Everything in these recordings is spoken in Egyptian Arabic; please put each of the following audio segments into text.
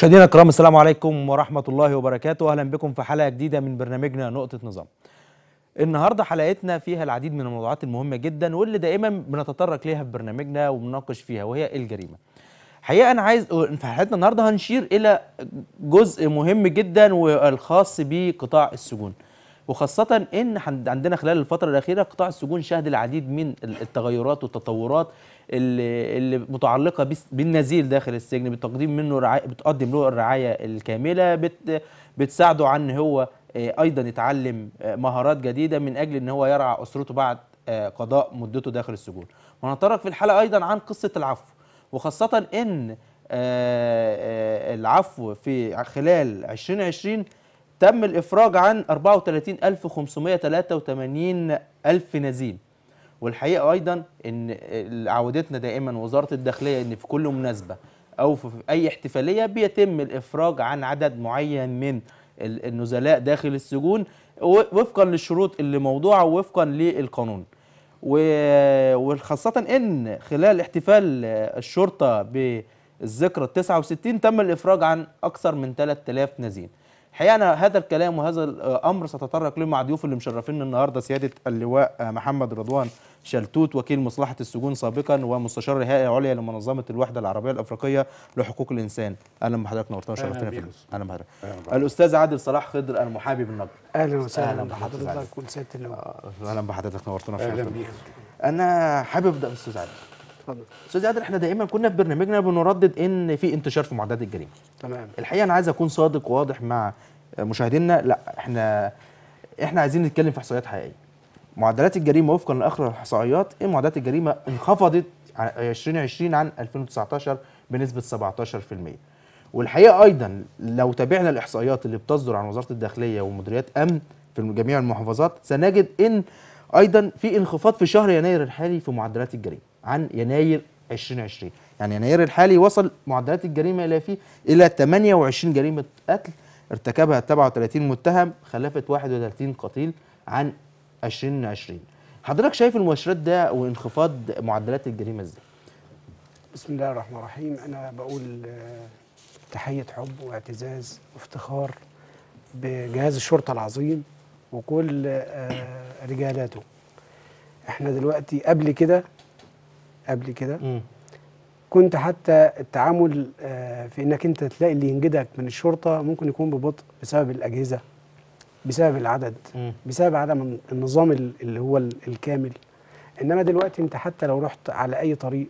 مشاهدينا الكرام السلام عليكم ورحمة الله وبركاته أهلا بكم في حلقة جديدة من برنامجنا نقطة نظام النهاردة حلقتنا فيها العديد من الموضوعات المهمة جدا واللي دائما بنتطرق ليها في برنامجنا وبنناقش فيها وهي الجريمة حقيقة أنا عايز في حلقتنا النهاردة هنشير إلى جزء مهم جدا والخاص بقطاع السجون وخاصة إن حن- عندنا خلال الفترة الأخيرة قطاع السجون شهد العديد من التغيرات والتطورات اللي, اللي متعلقة بس- بالنزيل داخل السجن بتقديم منه رعاية بتقدم له الرعاية الكاملة بت بتساعده عن إن هو آه، أيضا يتعلم آه، مهارات جديدة من أجل إن هو يرعى أسرته بعد آه، قضاء مدته داخل السجون ونتطرق في الحلقة أيضا عن قصة العفو وخاصة إن آه، آه، العفو في خلال 2020 تم الإفراج عن 34583 ألف نزيل والحقيقة أيضا إن عودتنا دائما وزارة الداخلية إن في كل مناسبة أو في أي احتفالية بيتم الإفراج عن عدد معين من ال- النزلاء داخل السجون و- وفقا للشروط اللي موضوعة ووفقا للقانون و- وخاصة إن خلال احتفال الشرطة بالذكرى ال 69 تم الإفراج عن أكثر من 3000 نزيل الحقيقة أنا هذا الكلام وهذا الأمر سأتطرق له مع ضيوف اللي مشرفين النهاردة سيادة اللواء محمد رضوان شلتوت وكيل مصلحة السجون سابقا ومستشار الهيئة العليا لمنظمة الوحدة العربية الأفريقية لحقوق الإنسان أهلا بحضرتك نورتنا وشرفتنا في بيك. أهلا بحضرتك الأستاذ عادل صلاح خضر المحامي بالنقد اهلا أهلاً وسهلا بحضرتك علي. بحضرتك وسياده اللواء أهلا بحضرتك نورتنا اهلا وشرفتنا بيك أنا حابب أبدأ بالأستاذ عادل اتفضل أستاذ عادل إحنا دائما كنا في برنامجنا بنردد إن في انتشار في معدات الجريمة تمام الحقيقه انا عايز اكون صادق وواضح مع مشاهدينا لا احنا احنا عايزين نتكلم في احصائيات حقيقيه معدلات الجريمه وفقا لاخر الاحصائيات ان معدلات الجريمه انخفضت عن 2020 عن 2019 بنسبه 17% والحقيقه ايضا لو تابعنا الاحصائيات اللي بتصدر عن وزاره الداخليه ومديريات امن في جميع المحافظات سنجد ان ايضا في انخفاض في شهر يناير الحالي في معدلات الجريمه عن يناير 2020 يعني يناير الحالي وصل معدلات الجريمه الى فيه الى 28 جريمه قتل ارتكبها 37 متهم خلفت 31 قتيل عن 2020 حضرتك شايف المؤشرات ده وانخفاض معدلات الجريمه ازاي بسم الله الرحمن الرحيم انا بقول آه، تحيه حب واعتزاز وافتخار بجهاز الشرطه العظيم وكل آه، رجالاته احنا دلوقتي قبل كده قبل كده كنت حتى التعامل آه، في انك انت تلاقي اللي ينجدك من الشرطه ممكن يكون ببطء بسبب الاجهزه بسبب العدد مم. بسبب عدم النظام ال- اللي هو ال- الكامل انما دلوقتي انت حتى لو رحت على اي طريق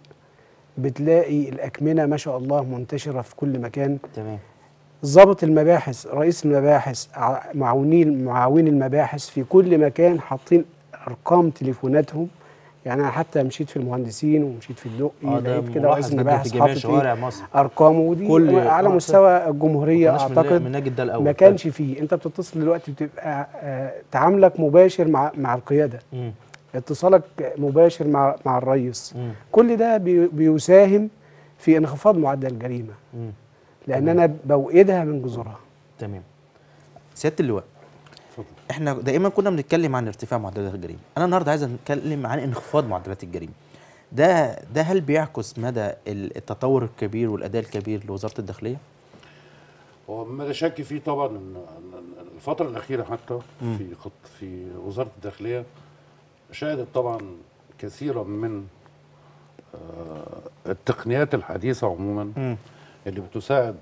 بتلاقي الاكمنه ما شاء الله منتشره في كل مكان تمام ضابط المباحث رئيس المباحث ع- معاونين معاونين المباحث في كل مكان حاطين ارقام تليفوناتهم يعني انا حتى مشيت في المهندسين ومشيت في الدقي اه ده لقيت كده ملاحظ رئيس جدا المباحث في جميع حاطط شوارع إيه؟ مصر ارقامه ودي كل- على آه، مستوى الجمهوريه كناش من- اعتقد من نجد ده الاول ما كانش فيه انت بتتصل دلوقتي بتبقى آه، تعاملك مباشر مع مع القياده مم. اتصالك مباشر مع مع الرئيس مم. كل ده بي- بيساهم في انخفاض معدل الجريمه مم. لان انا بوئدها من جذورها تمام سياده اللواء احنا دائما كنا بنتكلم عن ارتفاع معدلات الجريمه انا النهارده عايز اتكلم عن انخفاض معدلات الجريمه ده ده هل بيعكس مدى ال- التطور الكبير والاداء الكبير لوزاره الداخليه هو ما لا شك فيه طبعا ان إن الفتره الاخيره حتى في خط في وزاره الداخليه شهدت طبعا كثيرا من آه، التقنيات الحديثه عموما اللي بتساعد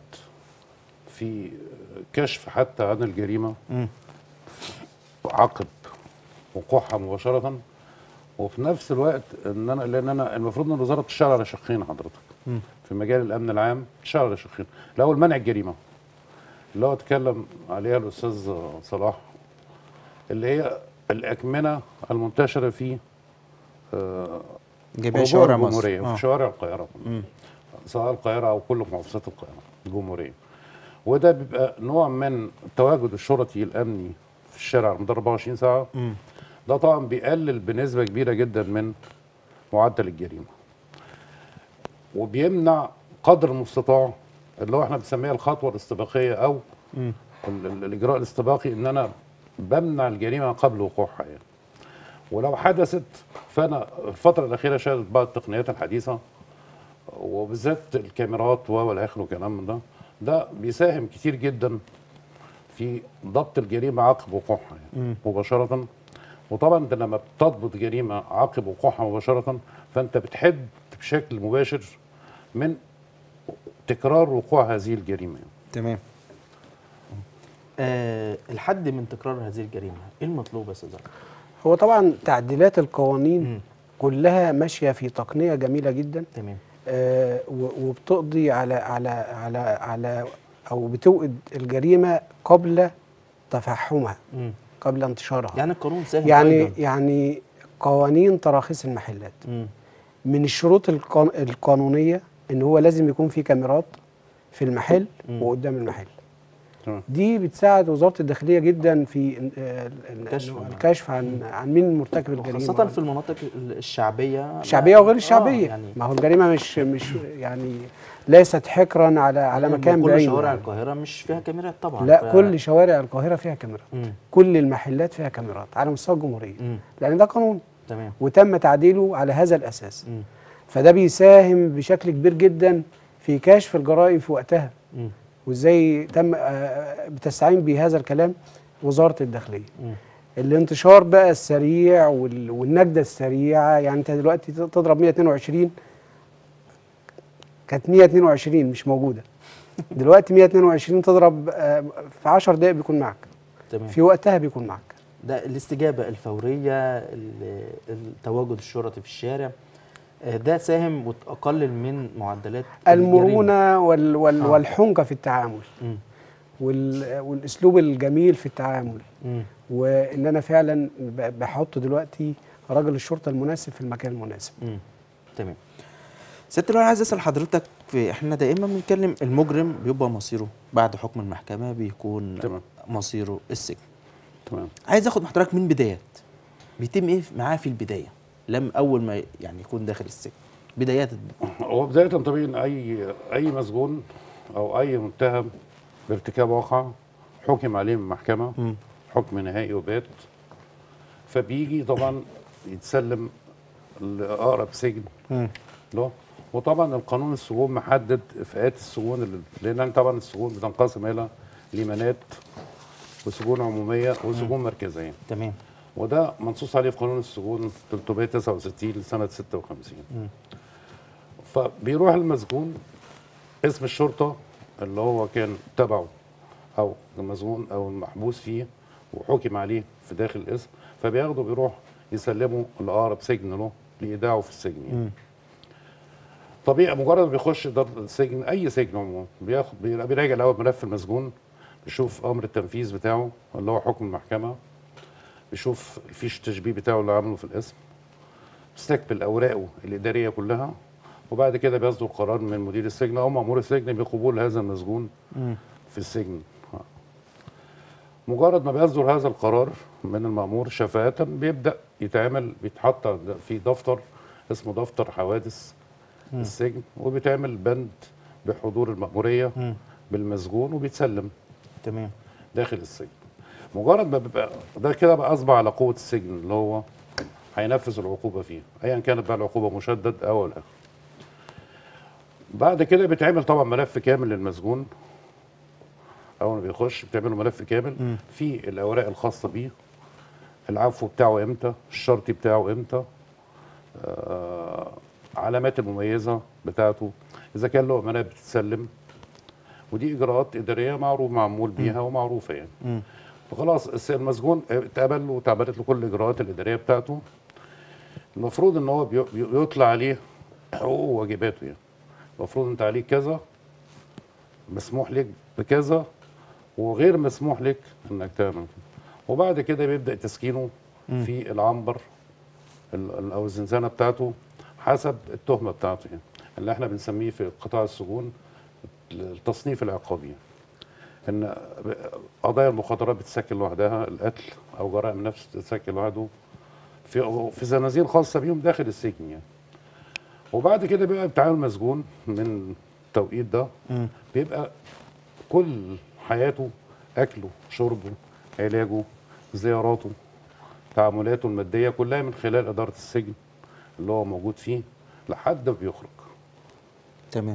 في كشف حتى عن الجريمه مم. عقب وقوعها مباشره وفي نفس الوقت ان انا لان انا المفروض ان الوزاره بتشتغل على شقين حضرتك مم. في مجال الامن العام بتشتغل على شقين الاول منع الجريمه اللي هو اتكلم عليها الاستاذ صلاح اللي هي الاكمنه المنتشره في آه، جميع ربوع شوارع مصر الجمهوريه آه. في شوارع القاهره مم. سواء القاهره او كل محافظات القاهره الجمهوريه وده بيبقى نوع من التواجد الشرطي الامني في الشارع على مدار 24 ساعه مم. ده طبعا بيقلل بنسبه كبيره جدا من معدل الجريمه وبيمنع قدر المستطاع اللي هو احنا بنسميها الخطوه الاستباقيه او مم. ال- ال- الاجراء الاستباقي ان انا بمنع الجريمه قبل وقوعها يعني. ولو حدثت فانا الفتره الاخيره شهدت بعض التقنيات الحديثه وبالذات الكاميرات والى اخره وكلام من ده ده بيساهم كتير جدا في ضبط الجريمه عقب وقوعها يعني مباشره وطبعا انت لما بتضبط جريمه عقب وقوعها مباشره فانت بتحد بشكل مباشر من تكرار وقوع هذه الجريمه يعني. تمام آه الحد من تكرار هذه الجريمه ايه المطلوب يا استاذ أحمد؟ هو طبعا تعديلات القوانين كلها ماشيه في تقنيه جميله جدا تمام آه، و- وبتقضي على على على على او بتوقد الجريمه قبل تفحمها مم. قبل انتشارها يعني القانون سهل يعني أيضاً. يعني قوانين تراخيص المحلات مم. من الشروط القان- القانونيه ان هو لازم يكون في كاميرات في المحل مم. وقدام المحل تمام دي بتساعد وزاره الداخليه جدا في آه، ال- ال- الكشف. الكشف عن عن مين مرتكب الجريمه خاصة في المناطق الشعبية الشعبيه وغير آه، الشعبيه يعني ما هو الجريمه مش مش يعني ليست حكرا على على مكان كل بعيد شوارع يعني. القاهرة مش فيها كاميرات طبعا لا ف- كل شوارع القاهره فيها كاميرات مم. كل المحلات فيها كاميرات على مستوى الجمهوريه مم. لان ده قانون تمام وتم تعديله على هذا الاساس مم. فده بيساهم بشكل كبير جدا في كشف الجرائم في وقتها مم. وازاي تم آه، بتستعين بهذا الكلام وزاره الداخليه مم. الانتشار بقى السريع وال- والنجده السريعه يعني انت دلوقتي تضرب 122 كانت 122 مش موجوده دلوقتي 122 تضرب آه، في 10 دقائق بيكون معك تمام في وقتها بيكون معك ده الاستجابة الفورية ال- التواجد الشرطي في الشارع آه، ده ساهم وقلل من معدلات الجريمة. المرونه وال وال آه. والحنكه في التعامل مم. وال والاسلوب الجميل في التعامل مم. وان انا فعلا ب- بحط دلوقتي راجل الشرطه المناسب في المكان المناسب مم. تمام سيادة اللواء عايز اسال حضرتك في احنا دائما بنتكلم المجرم بيبقى مصيره بعد حكم المحكمه بيكون تمام. مصيره السجن تمام عايز اخد من حضرتك من بدايات بيتم ايه معاه في البدايه لم اول ما يعني يكون داخل السجن بدايات هو بداية طبيعي أي أي مسجون أو أي متهم بارتكاب واقع حكم عليه من المحكمة مم. حكم نهائي وبات فبيجي طبعا يتسلم لأقرب سجن مم. له وطبعا القانون السجون محدد فئات السجون اللي لأن طبعا السجون بتنقسم إلى ليمانات وسجون عمومية وسجون مركزية تمام وده منصوص عليه في قانون السجون 369 لسنة 56 مم. فبيروح المسجون اسم الشرطة اللي هو كان تبعه أو المسجون أو المحبوس فيه وحكم عليه في داخل الاسم فبياخده بيروح يسلمه لأقرب سجن له لإيداعه في السجن يعني. مم. طبيعي مجرد ما بيخش دار السجن أي سجن عموما بياخد بيبقى بيراجع الأول ملف المسجون بيشوف أمر التنفيذ بتاعه اللي هو حكم المحكمة بيشوف الفيش التشبيه بتاعه اللي عمله في الاسم بيستقبل اوراقه الاداريه كلها وبعد كده بيصدر قرار من مدير السجن او مامور السجن بقبول هذا المسجون مم. في السجن مجرد ما بيصدر هذا القرار من المامور شفاة بيبدا يتعمل بيتحط في دفتر اسمه دفتر حوادث السجن وبيتعمل بند بحضور المأمورية مم. بالمسجون وبيتسلم تمام داخل السجن مجرد ما بيبقى ده كده بقى اصبح على قوه السجن اللي هو هينفذ العقوبه فيه ايا كانت بقى العقوبه مشدد او الاخر بعد كده بيتعمل طبعا ملف كامل للمسجون اول ما بيخش بتعمل له ملف كامل فيه الاوراق الخاصه بيه العفو بتاعه امتى الشرطي بتاعه امتى آه علامات المميزه بتاعته اذا كان له امانات بتتسلم ودي اجراءات اداريه معروف معمول بيها ومعروفه يعني مم. فخلاص الس- المسجون اتقبل واتعملت له كل الاجراءات الاداريه بتاعته المفروض ان هو بي- بي- يطلع عليه حقوقه وواجباته يعني المفروض انت عليك كذا مسموح لك بكذا وغير مسموح لك انك تعمل كده وبعد كده بيبدا تسكينه في العنبر ال- ال- او الزنزانه بتاعته حسب التهمه بتاعته يعني اللي احنا بنسميه في قطاع السجون التصنيف العقابي يعني. ان قضايا المخدرات بتتسكن لوحدها القتل او جرائم النفس بتتسكن لوحده في في زنازين خاصه بيهم داخل السجن يعني وبعد كده بيبقى بتعامل مسجون من التوقيت ده مم. بيبقى كل حياته اكله شربه علاجه زياراته تعاملاته الماديه كلها من خلال اداره السجن اللي هو موجود فيه لحد ما بيخرج تمام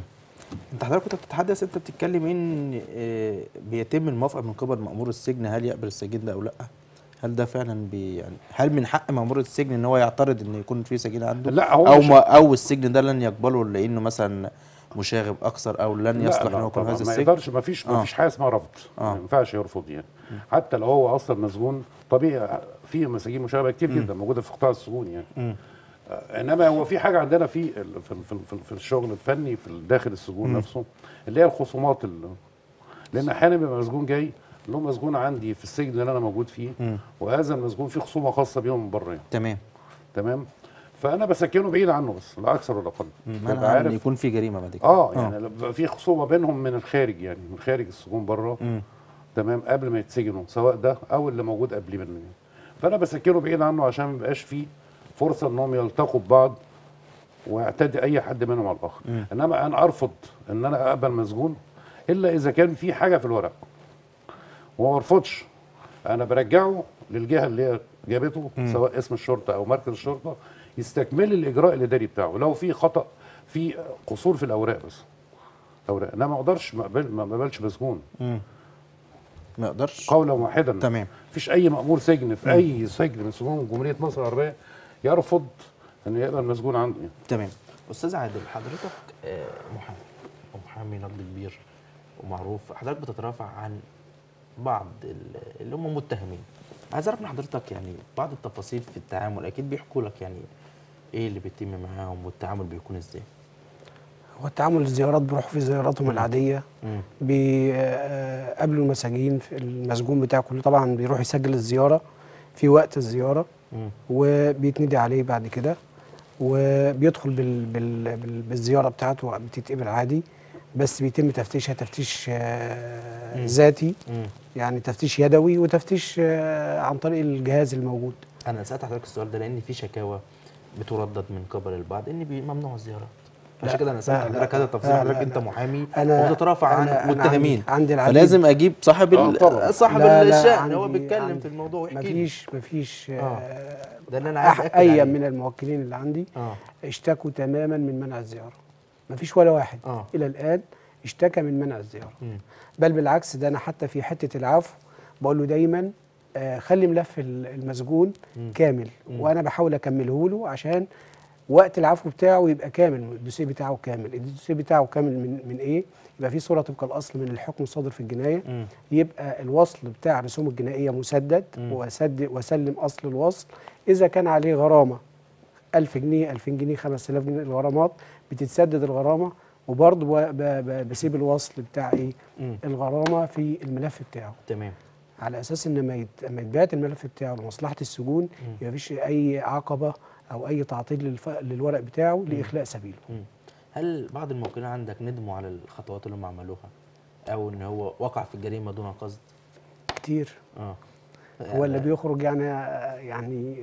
انت حضرتك كنت بتتحدث انت بتتكلم ان آه، بيتم الموافقه من قبل مأمور السجن هل يقبل السجين ده او لا هل ده فعلا بي يعني هل من حق مأمور السجن ان هو يعترض ان يكون في سجين عنده لا، هو او مش- ما او السجن ده لن يقبله لانه مثلا مشاغب اكثر او لن لا، يصلح لا ان هو يكون طبعاً هذا ما السجن يقدرش ما فيش ما آه. فيش حاجه اسمها رفض آه. ما ينفعش يرفض يعني حتى لو هو اصلا مسجون طبيعي في مساجين مشابهه كتير جدا موجوده في قطاع السجون يعني آه، انما هو في حاجه عندنا في ال- في في, في, في الشغل الفني في داخل السجون نفسه اللي هي الخصومات اللي لان احيانا بيبقى مسجون جاي اللي هو مسجون عندي في السجن اللي انا موجود فيه وهذا المسجون فيه خصومه خاصه بيهم من بره يعني. تمام تمام فانا بسكنه بعيد عنه بس لا اكثر ولا اقل ببقى منع ان يكون في جريمه بعد كده اه يعني لما بيبقى في خصومه بينهم من الخارج يعني من خارج السجون بره مم. تمام قبل ما يتسجنوا سواء ده او اللي موجود قبلي منه يعني. فانا بسكنه بعيد عنه عشان ما يبقاش فيه فرصه انهم يلتقوا ببعض ويعتدي اي حد منهم على الاخر انما انا ارفض ان انا اقبل مسجون الا اذا كان في حاجه في الورق وما برفضش انا برجعه للجهه اللي هي جابته سواء اسم الشرطه او مركز الشرطه يستكمل الاجراء الاداري بتاعه لو في خطا في قصور في الاوراق بس اوراق انا ما اقدرش ما اقبل ما اقبلش مسجون ما يقدرش قولا واحدا تمام مفيش اي مأمور سجن في اي سجن من سجون جمهوريه مصر العربيه يرفض ان يقبل مسجون عنده يعني. تمام استاذ عادل حضرتك آه، محامي ومحامي نقد كبير ومعروف حضرتك بتترافع عن بعض ال- اللي هم متهمين عايز اعرف من حضرتك يعني بعض التفاصيل في التعامل اكيد بيحكوا لك يعني ايه اللي بيتم معاهم والتعامل بيكون ازاي هو التعامل الزيارات بيروحوا في زياراتهم العاديه مم. بيقابلوا المساجين في المسجون بتاعه كله طبعا بيروح يسجل الزياره في وقت الزياره مم. وبيتندي عليه بعد كده وبيدخل بال بال بال بالزياره بتاعته بتتقبل عادي بس بيتم تفتيشها تفتيش آه، ذاتي مم. يعني تفتيش يدوي وتفتيش آه، عن طريق الجهاز الموجود انا سالت حضرتك السؤال ده لان في شكاوى بتردد من قبل البعض ان بي- ممنوع الزيارات عشان لا، كده انا سالت لا، لا، حضرتك هذا التفصيل لا، حضرتك لا، انت لا. محامي أنا- وبتترافع عن أنا- أنا متهمين عندي- عندي العديد. فلازم اجيب صاحب آه، ال- طبعاً. صاحب لا، لا، الشأن هو عندي- بيتكلم عندي- في الموضوع ويحكي لي مفيش مفيش آه، ده اللي انا عايز أح- اكد اي عليه. من الموكلين اللي عندي اه اشتكوا تماما من منع الزياره مفيش ولا واحد آه. الى الان اشتكى من منع الزياره مم. بل بالعكس ده انا حتى في حته العفو بقول له دايما آه، خلي ملف ال- المسجون مم. كامل مم. وانا بحاول اكمله له عشان وقت العفو بتاعه يبقى كامل الدوسيه بتاعه كامل الدوسيه بتاعه كامل من من ايه يبقى في صوره طبق الاصل من الحكم الصادر في الجنايه مم. يبقى الوصل بتاع الرسوم الجنائيه مسدد مم. وسد وسلم اصل الوصل اذا كان عليه غرامه 1000 جنيه 2000 جنيه 5000 جنيه الغرامات بتتسدد الغرامه وبرضه ب- ب- بسيب الوصل بتاع ايه مم. الغرامه في الملف بتاعه تمام على اساس ان لما يت- لما يتبعت الملف بتاعه لمصلحه السجون يبقى مفيش اي عقبه او اي تعطيل للف... للورق بتاعه لاخلاء سبيله مم. هل بعض الموكلين عندك ندموا على الخطوات اللي هم عملوها او ان هو وقع في الجريمه دون قصد كتير اه هو اللي بيخرج يعني يعني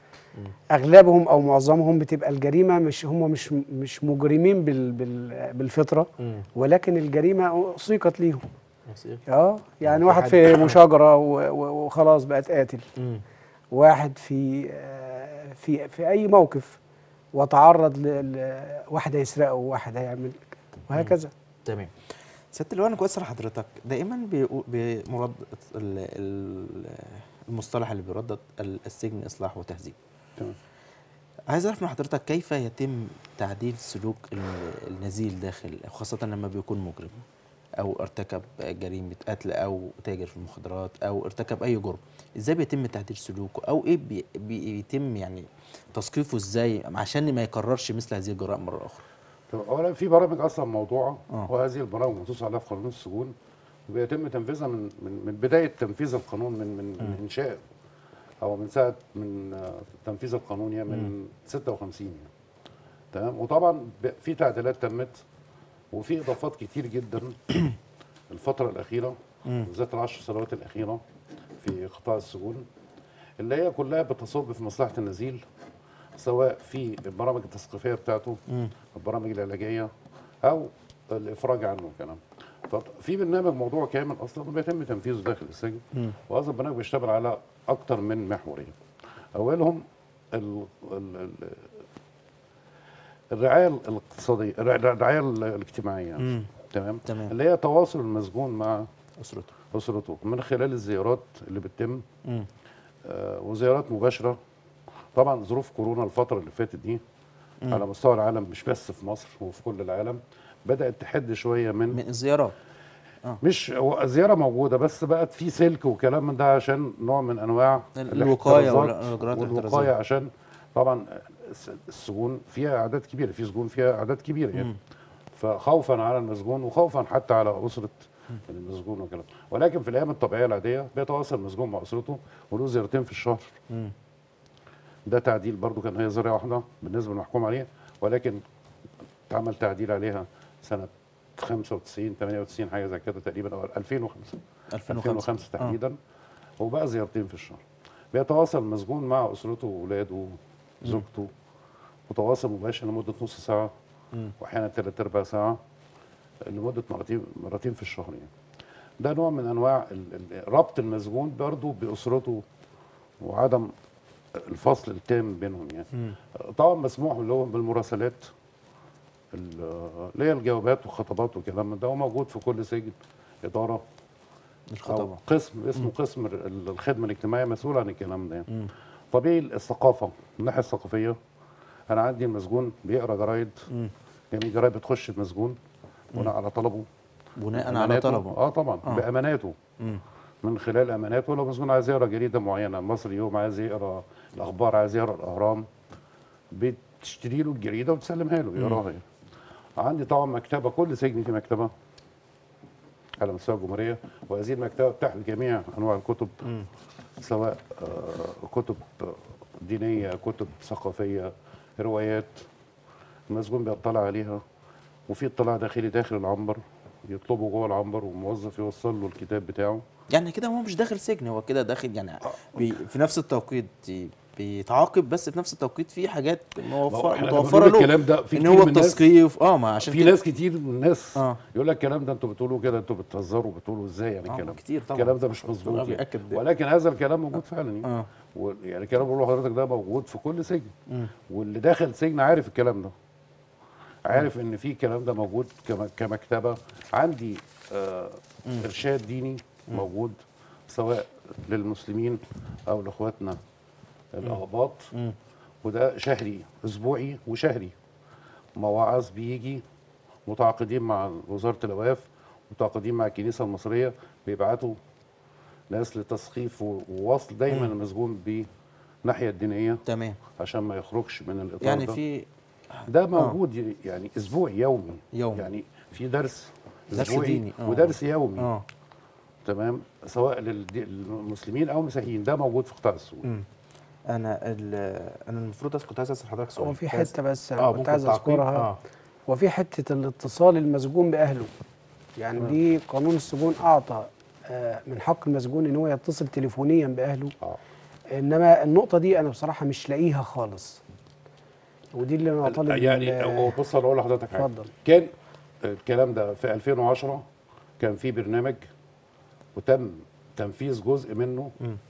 اغلبهم او معظمهم بتبقى الجريمه مش هم مش مش مجرمين بال بال بالفطره مم. ولكن الجريمه سيقت ليهم مصير. اه يعني في واحد حد- في مشاجره و- و- وخلاص بقت قاتل مم. واحد في آه، في في اي موقف وتعرض ل- ل- واحد هيسرقه وواحد هيعمل وهكذا تمام سياده اللواء انا كويس اسال حضرتك دائما بيقو- بمرد ال- ال- المصطلح اللي بيردد ال- السجن اصلاح وتهذيب تمام. عايز اعرف من حضرتك كيف يتم تعديل سلوك ال- النزيل داخل خاصه لما بيكون مجرم او ارتكب جريمه قتل او تاجر في المخدرات او ارتكب اي جرم ازاي بيتم تعديل سلوكه او ايه بي- بيتم يعني تثقيفه ازاي عشان ما يكررش مثل هذه الجرائم مره اخرى طب اولا في برامج اصلا موضوعه آه. وهذه البرامج منصوص عليها في قانون السجون وبيتم تنفيذها من من من بدايه تنفيذ القانون من من, من انشاء او من ساعه من آه، تنفيذ القانون يعني من 56 يعني. تمام وطبعا ب- في تعديلات تمت وفي اضافات كتير جدا الفتره الاخيره بالذات العشر سنوات الاخيره في قطاع السجون اللي هي كلها بتصب في مصلحه النزيل سواء في البرامج التثقيفيه بتاعته البرامج العلاجيه او الافراج عنه كلام في برنامج موضوع كامل اصلا بيتم تنفيذه داخل السجن وهذا البرنامج بيشتغل على اكتر من محورين اولهم ال ال ال الرعايه الاقتصاديه الرع- الرعايه الاجتماعيه مم. تمام تمام. اللي هي تواصل المسجون مع اسرته اسرته من خلال الزيارات اللي بتتم مم. آه، وزيارات مباشره طبعا ظروف كورونا الفتره اللي فاتت دي على مستوى العالم مش بس في مصر وفي كل العالم بدات تحد شويه من من الزيارات مش هو زياره موجوده بس بقت في سلك وكلام من ده عشان نوع من انواع الوقاية الاحترازات والإجراءات والوقايه الاحترازية. عشان طبعا الس- السجون فيها اعداد كبيره في سجون فيها اعداد كبيره يعني فخوفا على المسجون وخوفا حتى على اسره المسجون وكلام ولكن في الايام الطبيعيه العاديه بيتواصل المسجون مع اسرته وله زيارتين في الشهر مم. ده تعديل برضو كان هي زياره واحده بالنسبه للمحكوم عليه ولكن اتعمل تعديل عليها سنه 95 98 حاجه زي كده تقريبا او 2005 2005 2005 آه. تحديدا وبقى زيارتين في الشهر بيتواصل المسجون مع اسرته واولاده زوجته وتواصل مباشر لمده نص ساعه مم. واحيانا ثلاث ارباع ساعه لمده مرتين مرتين في الشهر يعني ده نوع من انواع ال- ال- ربط المسجون برضه باسرته وعدم الفصل التام بينهم يعني مم. طبعا مسموح له بالمراسلات ال- اللي هي الجوابات والخطابات والكلام من ده وموجود في كل سجن اداره او الخطبة قسم اسمه قسم ال- الخدمه الاجتماعيه مسؤول عن الكلام ده يعني. مم. طبيعي الثقافه من الناحيه الثقافيه انا عندي المسجون بيقرا جرايد مم. يعني جرايد بتخش المسجون بناء على طلبه بناء على أماناته. طلبه اه طبعا آه. باماناته مم. من خلال اماناته لو مسجون عايز يقرا جريده معينه مصري يوم عايز يقرا الاخبار عايز يقرا الاهرام بتشتري له الجريده وتسلمها له يقراها يعني. عندي طبعا مكتبه كل سجن فيه مكتبه على مستوى الجمهوريه وهذه المكتبه بتحوي جميع انواع الكتب مم. سواء آه، كتب دينيه كتب ثقافيه روايات المسجون بيطلع عليها وفي اطلاع داخلي داخل العنبر يطلبه جوه العنبر وموظف يوصل له الكتاب بتاعه يعني كده هو مش داخل سجن هو كده داخل يعني بي في نفس التوقيت بيتعاقب بس في نفس التوقيت في حاجات موفر احنا متوفره بنقول له الكلام ده في ان كتير هو من الناس- التثقيف اه ما عشان في كده ناس كتير من الناس آه. يقول لك الكلام ده انتوا بتقولوا كده انتوا بتهزروا بتقولوا ازاي يعني آه، الكلام كتير طبعا. الكلام ده مش طبعا مظبوط يعني. بيأكد ده. ولكن هذا الكلام موجود فعلا يعني. اه و- يعني الكلام اللي بقوله لحضرتك ده موجود في كل سجن مم. واللي داخل سجن عارف الكلام ده عارف ان في الكلام ده موجود كم- كمكتبه عندي آه ارشاد ديني موجود سواء للمسلمين او لاخواتنا الاقباط مم. وده شهري اسبوعي وشهري مواعظ بيجي متعاقدين مع وزاره الاوقاف متعاقدين مع الكنيسه المصريه بيبعتوا ناس لتثقيف و- ووصل دايما المسجون بالناحيه الدينيه تمام عشان ما يخرجش من الاطار يعني ده. في ده موجود يعني اسبوعي يومي يومي. يعني في درس درس اسبوعي ديني، آه. ودرس يومي اه تمام سواء للدي- للمسلمين او المسيحيين ده موجود في قطاع السوق مم. انا ال- انا المفروض كنت عايز اسال حضرتك سؤال هو في كنت عايز- حته بس اه انا كنت ممكن عايز تعقيب؟ اذكرها اه وفي حته الاتصال المسجون باهله يعني دي قانون السجون اعطى آه، من حق المسجون ان هو يتصل تليفونيا باهله اه انما النقطه دي انا بصراحه مش لاقيها خالص ودي اللي انا طالب يعني ال- هو بص انا اقول لحضرتك حاجه اتفضل. كان الكلام ده في 2010 كان في برنامج وتم تنفيذ جزء منه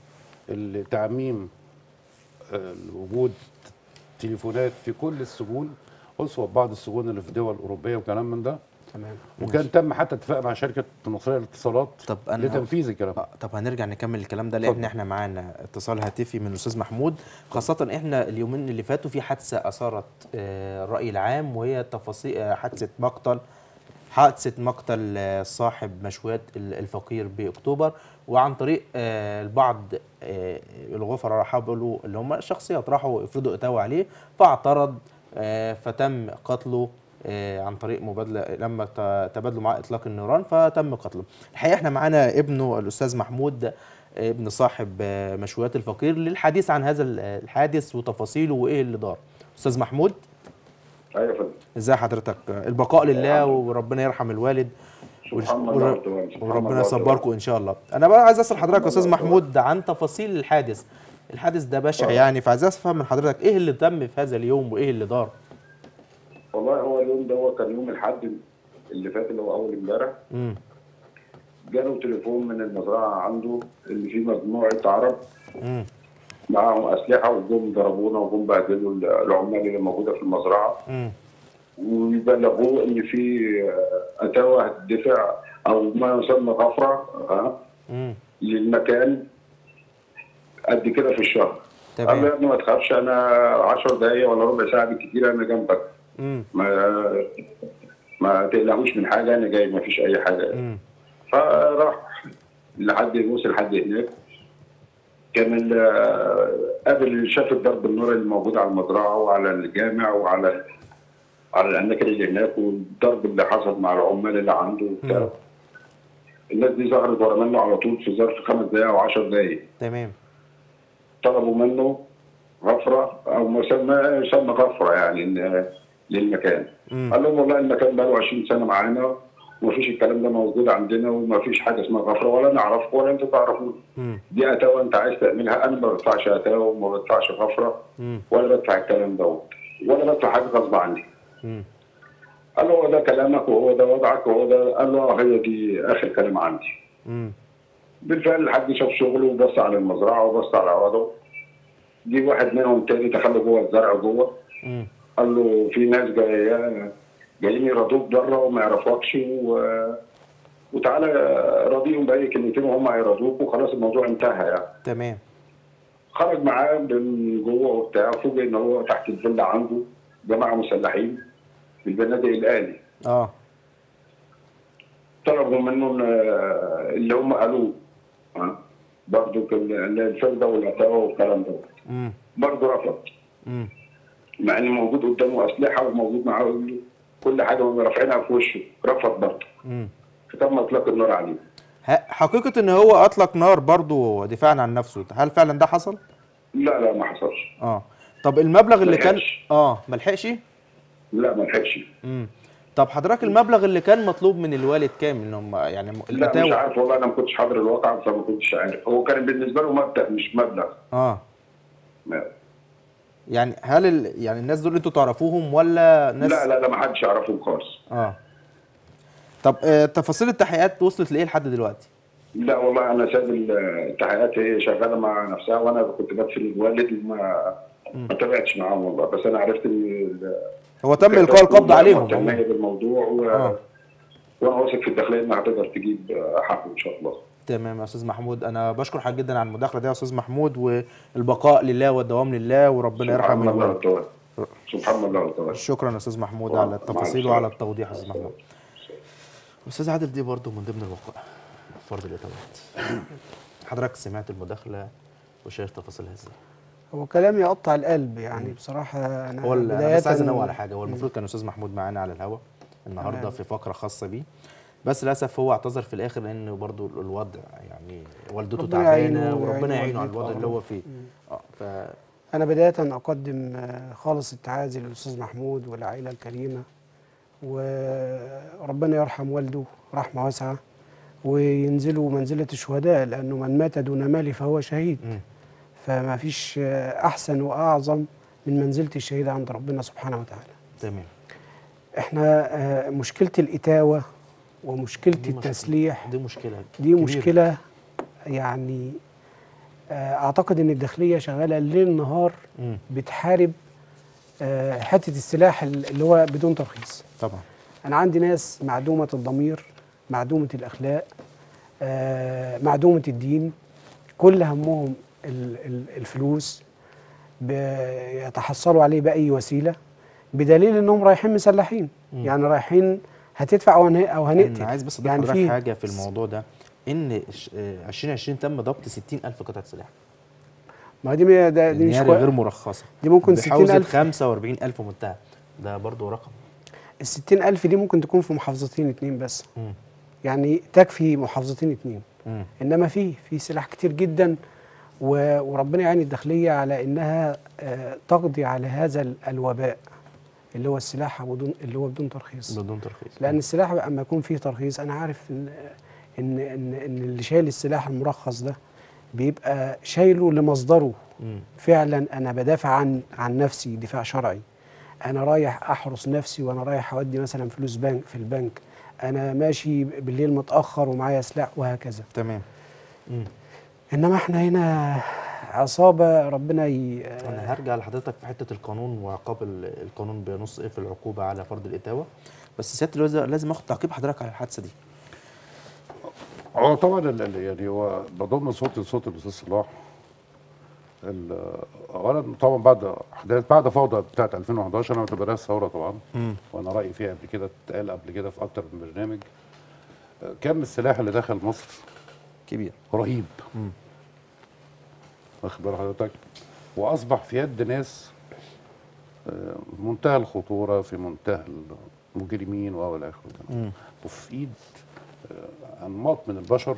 لتعميم آه، وجود تليفونات في كل السجون اسوه بعض السجون اللي في دول اوروبيه وكلام من ده تمام وكان تم حتى اتفاق مع شركه المصريه للاتصالات طب أنا- لتنفيذ الكلام ده آه، طب هنرجع نكمل الكلام ده لان اتفضل. احنا معانا اتصال هاتفي من الاستاذ محمود خاصه احنا اليومين اللي فاتوا في حادثه اثارت آه، الراي العام وهي تفاصيل آه، حادثه مقتل حادثه مقتل آه، صاحب مشويات ال- الفقير باكتوبر وعن طريق آه، البعض آه، الغفراء حاولوا اللي هم الشخصيات راحوا يفرضوا اتاوه عليه فاعترض آه، فتم قتله آه، عن طريق مبادله لما ت- تبادلوا معاه اطلاق النيران فتم قتله. الحقيقه احنا معانا ابنه الاستاذ محمود آه، ابن صاحب آه، مشويات الفقير للحديث عن هذا ال- الحادث وتفاصيله وايه اللي دار. استاذ محمود ايوه يا فندم ازي حضرتك؟ آه، البقاء لله وربنا يرحم الوالد سبحان ور- الله وتمام. سبحان وربنا الله يصبركم ان شاء الله. انا بقى عايز اسال حضرتك يا استاذ محمود عن تفاصيل الحادث. الحادث ده بشع يعني فعايز افهم من حضرتك ايه اللي تم في هذا اليوم وايه اللي دار؟ والله هو اليوم ده هو كان يوم الاحد اللي فات اللي هو اول امبارح امم جاله تليفون من المزرعه عنده اللي فيه مجموعه عرب امم معاهم اسلحه وجم ضربونا وجم بهدلوا العمال اللي موجوده في المزرعه امم ويبلغوه ان في آه، اتاوه هتدفع او ما يسمى غفره آه، مم. للمكان قد كده في الشهر قال له تمام يا ابني ما تخافش انا 10 دقايق ولا ربع ساعه بالكتير انا جنبك مم. ما ما تقلقوش من حاجه انا جاي ما فيش اي حاجه مم. فراح لحد وصل لحد هناك كان ال- قابل شاف الضرب النار اللي موجود على المزرعه وعلى الجامع وعلى على الاماكن اللي هناك والضرب اللي حصل مع العمال اللي عنده وبتاع مم. الناس دي ظهرت ورا منه على طول في ظرف خمس دقائق او 10 دقائق تمام طلبوا منه غفره او مسمى يسمى غفره يعني إن- للمكان مم. قال لهم والله المكان بقى له 20 سنه معانا ومفيش الكلام ده موجود عندنا ومفيش حاجه اسمها غفره ولا نعرفكم ولا انتوا تعرفونا مم. دي اتاوه انت عايز تعملها انا ما بدفعش اتاوه وما بدفعش غفره مم. ولا بدفع الكلام دوت ولا بدفع حاجه غصب عني مم. قال له هو ده كلامك وهو ده وضعك وهو ده قال له آه، هي دي اخر كلام عندي مم. بالفعل الحاج شاف شغله وبص على المزرعه وبص على وضعه جه واحد منهم تاني دخل له جوه الزرع جوه مم. قال له في ناس جايه جايين يرضوك بره وما يعرفوكش و... وتعالى راضيهم باي كلمتين وهم هيرضوك وخلاص الموضوع انتهى يعني تمام خرج معاه من جوه وبتاع فوجئ ان هو تحت الفيلا عنده جماعه مسلحين بالبنادق الالي اه طلبوا منه إن- اللي هم قالوه ها برضه كان الفرده والعتاوه والكلام ده مم. برضه رفض مم. مع ان موجود قدامه اسلحه وموجود معاه كل حاجه وهم رافعينها في وشه رفض برضه مم. فتم اطلاق النار عليه ه- حقيقة ان هو اطلق نار برضو دفاعا عن نفسه هل فعلا ده حصل؟ لا لا ما حصلش اه طب المبلغ اللي كان ملحقش. اه ملحقش؟ لا ما لحقش امم طب حضرتك المبلغ اللي كان مطلوب من الوالد كام ان هم يعني م- لا مش الاتاوه عارف والله انا ما كنتش حاضر الواقع فما كنتش عارف هو كان بالنسبه له مبدا مش مبلغ اه ما- يعني هل ال... يعني الناس دول انتوا تعرفوهم ولا ناس لا لا لا ما حدش يعرفهم خالص اه طب آه تفاصيل التحقيقات وصلت لايه لحد دلوقتي؟ لا والله انا ساب التحقيقات هي شغاله مع نفسها وانا كنت بدفن الوالد وما ما تابعتش معاهم والله بس انا عرفت ان ال- هو تم القاء القبض عليهم مهتميه عموماً. بالموضوع و... آه. وانا واثق في الداخليه انها هتقدر تجيب حقه ان شاء الله تمام يا استاذ محمود انا بشكر حضرتك جدا على المداخله دي يا استاذ محمود والبقاء لله والدوام لله وربنا يرحم سبحان الله الوالد والتوكل سبحان الله والتوكل شكرا يا استاذ محمود مع- على مع التفاصيل السلامة. وعلى التوضيح يا استاذ محمود استاذ عادل دي برضه من ضمن الوقائع فرض الاتوات حضرتك سمعت المداخله وشايف تفاصيلها ازاي هو كلام يقطع القلب يعني بصراحه انا هو ال- انا بس عايز بداية- انوه على حاجه هو المفروض كان استاذ محمود معانا على الهوا النهارده تمام. في فقره خاصه بيه بس للاسف هو اعتذر في الاخر لان برضه الوضع يعني والدته ربنا تعبانه يعينه وربنا ويعين يعينه على والدته. الوضع اللي هو فيه اه ف أنا بداية أقدم آه، خالص التعازي للأستاذ محمود والعائلة الكريمة وربنا يرحم والده رحمة واسعة وينزلوا منزلة الشهداء لأنه من مات دون مال فهو شهيد مم. فما فيش آه، أحسن وأعظم من منزلة الشهيد عند ربنا سبحانه وتعالى تمام احنا آه، مشكلة الإتاوة ومشكلة دي مشكلة. التسليح دي مشكله دي كبيرة. مشكلة يعني آه، أعتقد إن الداخلية شغالة ليل نهار مم. بتحارب آه، حته السلاح اللي هو بدون ترخيص طبعا انا عندي ناس معدومه الضمير معدومه الاخلاق آه، معدومه الدين كل همهم ال- ال- الفلوس بيتحصلوا عليه باي وسيله بدليل انهم رايحين مسلحين مم. يعني رايحين هتدفع او هن- او هنقتل انا عايز بس اضيف يعني حضرتك في حاجه في الموضوع ده ان ش- آه، 2020 تم ضبط 60000 قطعه سلاح ما دي م- ده دي مش النهاية كوي- غير مرخصه دي ممكن بحوزه 60000 45000 متهم ده برضو رقم ال 60000 دي ممكن تكون في محافظتين اتنين بس مم. يعني تكفي محافظتين اتنين مم. انما في في سلاح كتير جدا و- وربنا يعين الداخليه على انها آه، تقضي على هذا ال- الوباء اللي هو السلاح بدون اللي هو بدون ترخيص بدون ترخيص لان السلاح بقى اما يكون فيه ترخيص انا عارف ان ان ان, إن اللي شايل السلاح المرخص ده بيبقى شايله لمصدره مم. فعلا انا بدافع عن عن نفسي دفاع شرعي انا رايح احرس نفسي وانا رايح اودي مثلا فلوس بنك في البنك انا ماشي بالليل متاخر ومعايا سلاح وهكذا تمام مم. انما احنا هنا عصابه ربنا ي... انا هرجع لحضرتك في حته القانون وعقاب ال- القانون بينص ايه في العقوبه على فرض الاتاوه بس سياده الوزير لازم اخد تعقيب حضرتك على الحادثه دي هو طبعا ال- ال- يعني هو بضم صوتي لصوت الاستاذ صلاح ال- اولا طبعا بعد احداث بعد فوضى بتاعت 2011 انا بعتبرها ثوره طبعا وانا رايي فيها قبل كده اتقال قبل كده في اكتر من برنامج آه، كم السلاح اللي دخل مصر كبير رهيب واخد بال حضرتك واصبح في يد ناس آه، منتهى الخطوره في منتهى المجرمين و الى اخره وفي ايد آه، انماط من البشر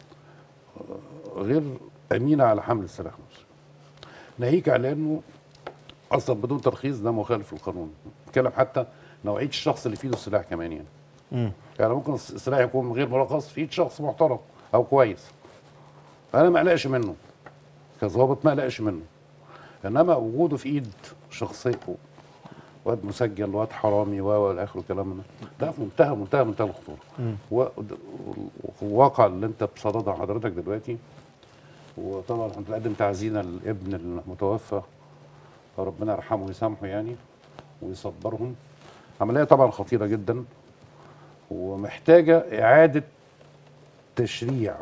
آه، غير امينه على حمل السلاح نفسه ناهيك على انه اصلا بدون ترخيص ده مخالف للقانون نتكلم حتى نوعيه الشخص اللي في ايده السلاح كمان يعني يعني ممكن السلاح يكون غير مرخص في ايد شخص محترم او كويس انا ما اقلقش منه كظابط ما اقلقش منه انما وجوده في ايد شخصيه واد مسجل واد حرامي و و الى اخره الكلام من ده ده في منتهى منتهى منتهى الخطوره و- وفي الواقع اللي انت بصددها حضرتك دلوقتي وطبعا هنقدم تعزينا للابن المتوفى ربنا يرحمه ويسامحه يعني ويصبرهم عمليه طبعا خطيره جدا ومحتاجه اعاده تشريع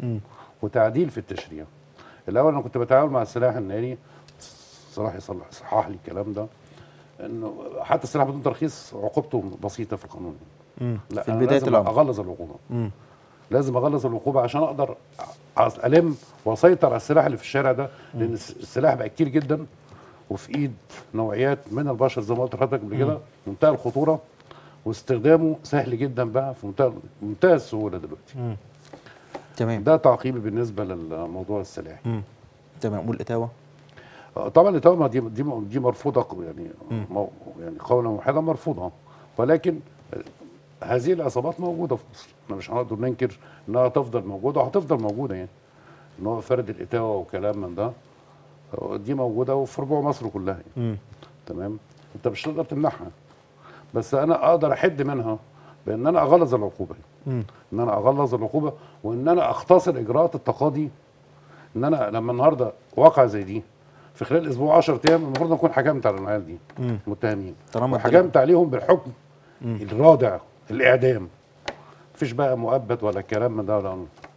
وتعديل في التشريع الاول انا كنت بتعامل مع السلاح الناري صلاح يصلح صحح لي الكلام ده انه حتى السلاح بدون ترخيص عقوبته بسيطه في القانون لا في أنا بداية لازم الأمر. اغلظ العقوبه لازم اغلظ العقوبه عشان اقدر أ- الم واسيطر على السلاح اللي في الشارع ده لان الس- السلاح بقى كتير جدا وفي ايد نوعيات من البشر زي ما قلت لحضرتك قبل كده منتهى الخطوره واستخدامه سهل جدا بقى في منتهى منتهى السهوله دلوقتي تمام ده تعقيبي بالنسبه للموضوع السلاحي تمام والاتاوه آه، طبعا الاتهام دي دي دي مرفوضه ق- يعني مو يعني قولا واحدا مرفوضه ولكن آه، هذه العصابات موجوده في مصر احنا مش هنقدر ننكر انها تفضل موجوده وهتفضل موجوده يعني ان هو فرد الاتاوه وكلام من ده آه، دي موجوده وفي ربوع مصر كلها يعني. تمام انت مش هتقدر تمنعها بس انا اقدر احد منها بان انا اغلظ العقوبه ان انا اغلظ العقوبه وان انا اختصر اجراءات التقاضي ان انا لما النهارده واقعه زي دي في خلال اسبوع 10 ايام المفروض اكون حكمت على العيال دي متهمين طالما وحكمت عليهم بالحكم الرادع الاعدام مفيش بقى مؤبد ولا كلام من ده ولا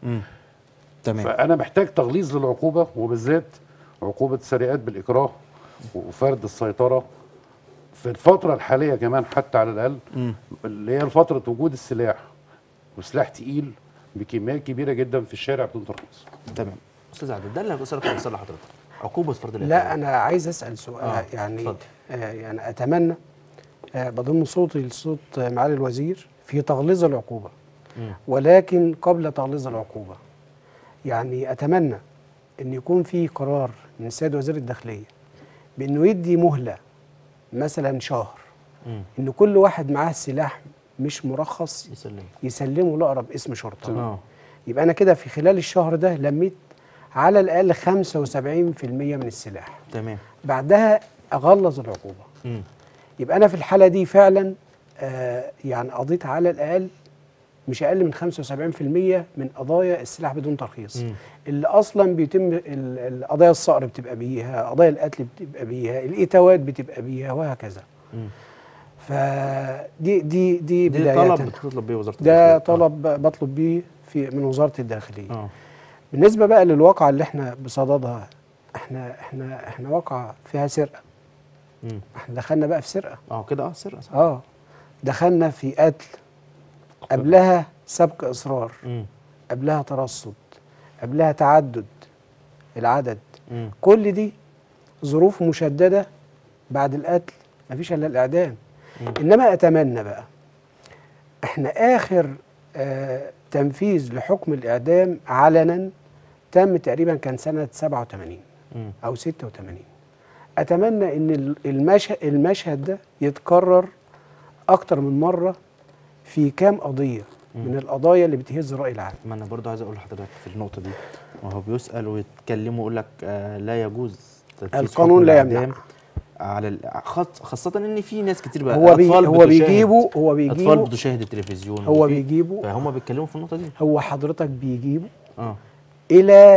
تمام فانا محتاج تغليظ للعقوبه وبالذات عقوبه السرقات بالاكراه وفرد السيطره في الفتره الحاليه كمان حتى على الاقل اللي هي فتره وجود السلاح وسلاح تقيل بكميات كبيره جدا في الشارع بدون ترخيص تمام استاذ عبد ده اللي بسالك بسال لحضرتك عقوبه فرض الاتاوه لا انا عايز اسال سؤال آه، يعني اتفضل. آه يعني اتمنى آه بضم صوتي لصوت آه، معالي الوزير في تغليظ العقوبه ولكن قبل تغليظ العقوبه يعني اتمنى ان يكون في قرار من السيد وزير الداخليه بانه يدي مهله مثلا شهر ان كل واحد معاه سلاح مش مرخص يسلم يسلمه لاقرب اسم شرطه اه يبقى انا كده في خلال الشهر ده لميت على الاقل 75% من السلاح تمام بعدها اغلظ العقوبه مم. يبقى انا في الحاله دي فعلا آه يعني قضيت على الاقل مش اقل من 75% من قضايا السلاح بدون ترخيص مم. اللي اصلا بيتم ال- ال- قضايا الصقر بتبقى بيها قضايا القتل بتبقى بيها الاتاوات بتبقى بيها وهكذا مم. فدي دي دي, دي بداية طلب بتطلب بيه وزاره ده الداخلية. طلب بطلب بيه في من وزاره الداخليه اه بالنسبه بقى للواقعه اللي احنا بصددها احنا احنا احنا واقعه فيها سرقه مم. احنا دخلنا بقى في سرقه اه كده اه سرقه صح اه دخلنا في قتل قبلها سبق اصرار مم. قبلها ترصد قبلها تعدد العدد مم. كل دي ظروف مشدده بعد القتل مفيش الا الاعدام انما اتمنى بقى احنا اخر آه تنفيذ لحكم الاعدام علنا تم تقريبا كان سنه 87 مم. او 86 اتمنى ان ال- المشهد المشهد ده يتكرر اكتر من مره في كام قضيه من القضايا اللي بتهز الراي العام ما انا برضو عايز اقول لحضرتك في النقطه دي وهو بيسال ويتكلموا يقول لك آه لا يجوز تنفيذ القانون حكم لا الإعدام يمنع. على ال- خاص- خاصه ان في ناس كتير بقى هو بي أطفال هو بتشاهد- بيجيبه هو اطفال بيجيبه بتشاهد التلفزيون هو وفي- بيجيبه فهم بيتكلموا في النقطه دي هو حضرتك بيجيبه اه الى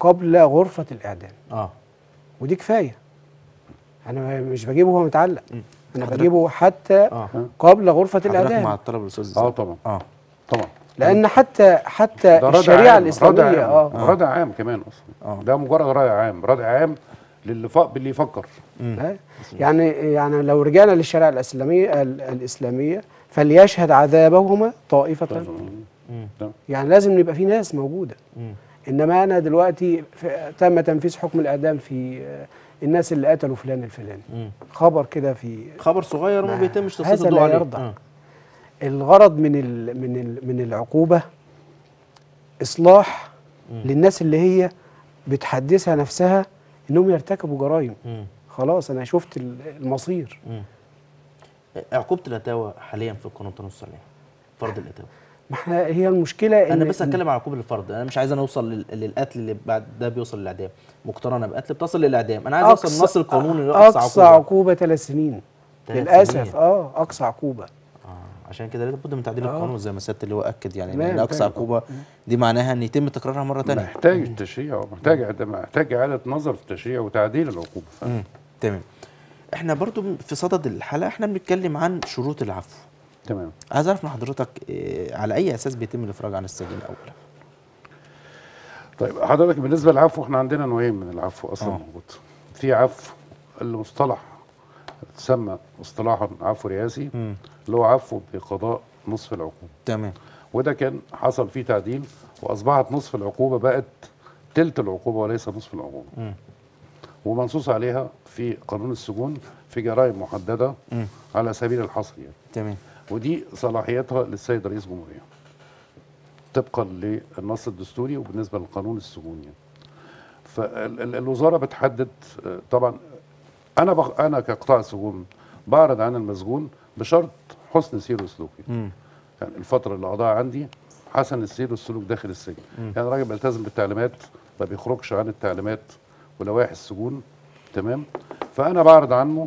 قبل غرفه الاعدام اه ودي كفايه انا مش بجيبه وهو متعلق انا حضرتك- بجيبه حتى اه قبل غرفه حضرتك مع الاعدام الطلب الاستاذ اه طبعا اه طبعا لان حتى حتى ده رادع الشريعه عام، الاسلاميه رادع عام. اه رادع عام كمان اصلا آه. ده مجرد رادع عام رادع عام للي ف... باللي يفكر آه. يعني يعني لو رجعنا للشريعه الاسلاميه ال- الاسلاميه فليشهد عذابهما طائفه ده. يعني لازم يبقى في ناس موجوده مم. انما انا دلوقتي في تم تنفيذ حكم الاعدام في آه، الناس اللي قتلوا فلان الفلاني مم. خبر كده في خبر صغير وما ما بيتمش هذا تسليط الضوء لا عليه يرضى. آه. الغرض من ال من ال من العقوبه اصلاح للناس اللي هي بتحدثها نفسها انهم يرتكبوا جرائم مم. خلاص انا شفت ال- المصير مم. عقوبة الاتاوة حاليا في القانون التنص الصالح فرض الاتاوة ما احنا هي المشكله انا إن- بس إن- هتكلم عن عقوبة الفرد انا مش عايز انا اوصل لل- للقتل اللي بعد ده بيوصل للاعدام مقترنه بقتل بتصل للاعدام انا عايز اوصل أقصى- للنص القانوني اللي هو اقصى اقصى عقوبه, عقوبة ثلاث سنين ثلاث للاسف سنين. اه اقصى عقوبه آه. عشان كده لابد من تعديل آه. القانون زي ما سياده اللواء اكد يعني تمام، ان اقصى تمام. عقوبه دي معناها ان يتم تكرارها مره ثانيه محتاج التشريع محتاج محتاج اعاده نظر في التشريع وتعديل العقوبه فعلا. مم. تمام احنا برضو في صدد الحلقه احنا بنتكلم عن شروط العفو تمام عايز اعرف من حضرتك إيه على اي اساس بيتم الافراج عن السجين اولا طيب حضرتك بالنسبه للعفو احنا عندنا نوعين من العفو اصلا آه. موجود في عفو المصطلح تسمى اصطلاحا عفو رئاسي مم. اللي هو عفو بقضاء نصف العقوبه تمام وده كان حصل فيه تعديل واصبحت نصف العقوبه بقت تلت العقوبه وليس نصف العقوبه مم. ومنصوص عليها في قانون السجون في جرائم محدده مم. على سبيل الحصر يعني تمام ودي صلاحيتها للسيد رئيس الجمهوريه طبقا للنص الدستوري وبالنسبه لقانون السجون يعني فالوزاره بتحدد آه، طبعا انا بخ انا كقطاع سجون بعرض عن المسجون بشرط حسن سير وسلوكه مم. يعني الفتره اللي قضاها عندي حسن السير والسلوك داخل السجن يعني راجل بيلتزم بالتعليمات ما بيخرجش عن التعليمات ولوائح السجون تمام فانا بعرض عنه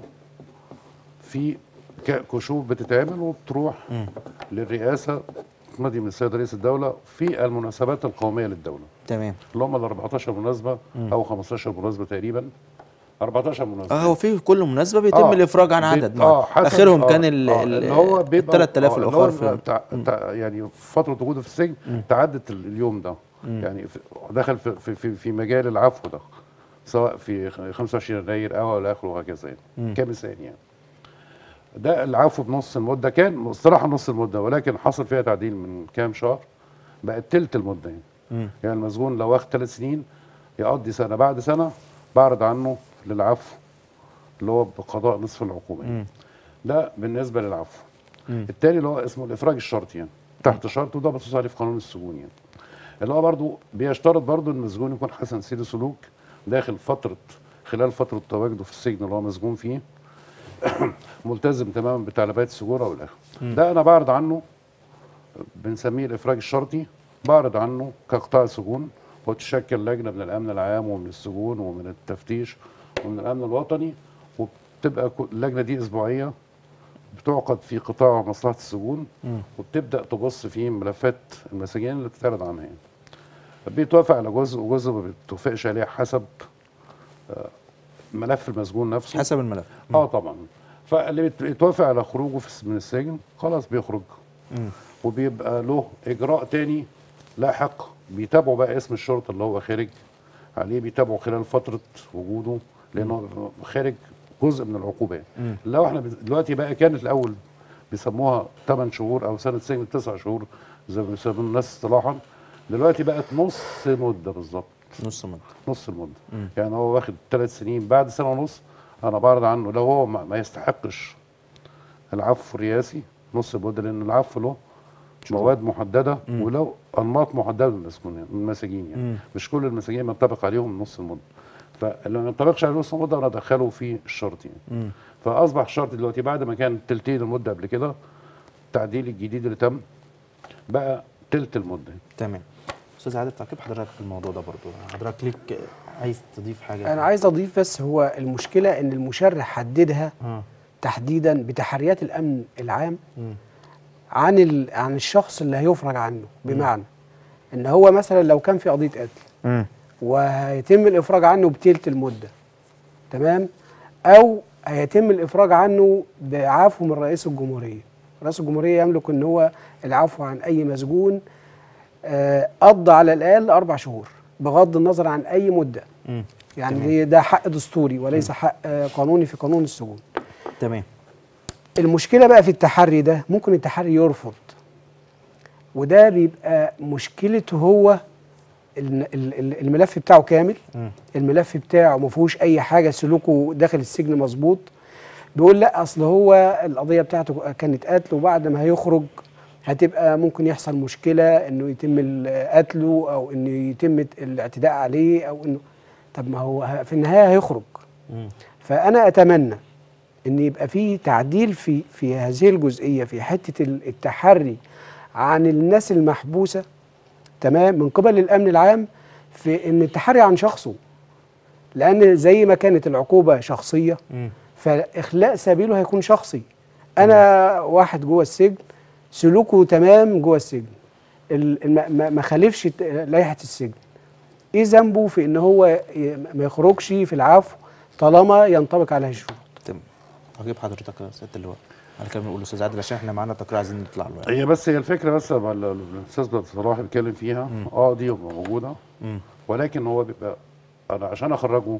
في ك- كشوف بتتعمل وبتروح للرئاسه تمضي من السيد رئيس الدوله في المناسبات القوميه للدوله تمام اللي هم ال 14 مناسبه او 15 مناسبه تقريبا 14 مناسبه اه هو في كل مناسبه بيتم آه، الافراج عن بيت- عدد اه ما حسب اخرهم آه كان ال آه ال- اللي هو ال بيبقى 3000 آه، اللي الاخر هو في تع... تع... يعني فتره وجوده في السجن تعدت ال- اليوم ده يعني في... دخل في, في في في مجال العفو ده سواء في خ- 25 يناير او الى اخره وهكذا يعني كمثال يعني ده العفو بنص المده كان مصطلحا نص المده ولكن حصل فيها تعديل من كام شهر بقت تلت المده يعني مم. يعني المسجون لو واخد ثلاث سنين يقضي سنه بعد سنه بعرض عنه للعفو اللي هو بقضاء نصف العقوبه يعني. ده بالنسبه للعفو التاني اللي هو اسمه الافراج الشرطي يعني تحت شرط وده بتص عليه في قانون السجون يعني اللي هو برضو بيشترط برضو ان المسجون يكون حسن سير سلوك داخل فتره خلال فتره تواجده في السجن اللي هو مسجون فيه ملتزم تماما بتعليمات السجون او الاخر ده انا بعرض عنه بنسميه الافراج الشرطي بعرض عنه كقطاع سجون وتشكل لجنه من الامن العام ومن السجون ومن التفتيش ومن الامن الوطني وبتبقى كو- اللجنه دي اسبوعيه بتعقد في قطاع مصلحه السجون وبتبدا تبص في ملفات المساجين اللي بتتعرض عنها يعني. بيتوافق على جزء وجزء ما بيتوافقش عليه حسب آه، ملف المسجون نفسه حسب الملف اه طبعا فاللي بيت- بيتوافق على خروجه في الس- من السجن خلاص بيخرج وبيبقى له اجراء تاني لاحق بيتابعوا بقى اسم الشرطه اللي هو خارج عليه بيتابعوا خلال فتره وجوده لانه خارج جزء من العقوبه يعني. لو احنا بت- دلوقتي بقى كانت الاول بيسموها 8 شهور او سنه سجن 9 شهور زي ما بيسموها الناس اصطلاحا دلوقتي بقت نص مده بالظبط نص مده نص المده يعني هو واخد ثلاث سنين بعد سنه ونص انا بعرض عنه لو هو ما ما يستحقش العفو الرئاسي نص المده لان العفو له مواد محدده ولو انماط محدده من المسجونين من المساجين يعني مش كل المساجين ينطبق عليهم نص المده فاللي ما ينطبقش عليه نص المده انا ادخله في الشرط يعني فاصبح الشرط دلوقتي بعد ما كان تلتين المده قبل كده التعديل الجديد اللي تم بقى تلت المده تمام استاذ عادل تعقيب حضرتك في الموضوع ده برضو حضرتك ليك عايز تضيف حاجه انا عايز اضيف بس هو المشكله ان المشرع حددها اه تحديدا بتحريات الامن العام عن ال... عن الشخص اللي هيفرج عنه بمعنى ان هو مثلا لو كان في قضيه قتل مم. وهيتم الافراج عنه بتلت المده تمام او هيتم الافراج عنه بعفو من رئيس الجمهوريه رئيس الجمهوريه يملك ان هو العفو عن اي مسجون آه، قضى على الاقل اربع شهور بغض النظر عن اي مده مم. يعني تمام. دي- ده حق دستوري وليس حق آه، قانوني في قانون السجون تمام المشكله بقى في التحري ده ممكن التحري يرفض وده بيبقى مشكلته هو ال- ال- ال- الملف بتاعه كامل مم. الملف بتاعه ما فيهوش اي حاجه سلوكه داخل السجن مظبوط بيقول لا اصل هو القضيه بتاعته كانت قتل وبعد ما هيخرج هتبقى ممكن يحصل مشكله انه يتم ال- قتله او انه يتم الاعتداء عليه او انه طب ما هو ه- في النهايه هيخرج مم. فانا اتمنى ان يبقى في تعديل في في هذه الجزئيه في حته ال- التحري عن الناس المحبوسه تمام من قبل الامن العام في ان التحري عن شخصه لان زي ما كانت العقوبه شخصيه مم. فاخلاء سبيله هيكون شخصي انا واحد جوه السجن سلوكه تمام جوه السجن ال- الم- ما ما خالفش ت- لائحه السجن ايه ذنبه في ان هو ي- ما يخرجش في العفو طالما ينطبق عليه الشروط تمام هجيب حضرتك يا سياده اللواء على كلام نقول استاذ عادل عشان احنا معانا تقرير عايزين نطلع له يعني. هي بس هي الفكره بس مع ال- ال- الاستاذ صلاح بيتكلم فيها اه دي موجوده مم. ولكن هو بيبقى انا عشان اخرجه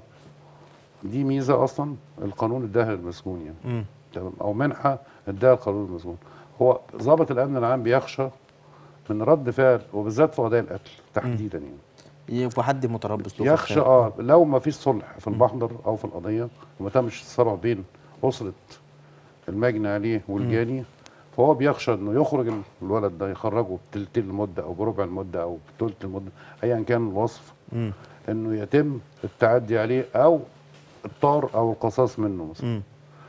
دي ميزه اصلا القانون اداها للمسجون يعني مم. تمام او منحه اداها القانون للمسجون هو ضابط الامن العام بيخشى من رد فعل وبالذات في قضايا القتل تحديدا يعني يبقى حد متربص له في يخشى الخارج. اه لو ما فيش صلح في المحضر او في القضيه وما تمش الصلح بين اسره المجني عليه والجاني فهو بيخشى انه يخرج الولد ده يخرجه بتلتين المده او بربع المده او بثلث المده ايا كان الوصف مم. انه يتم التعدي عليه او الطار او القصاص منه مثلا مم.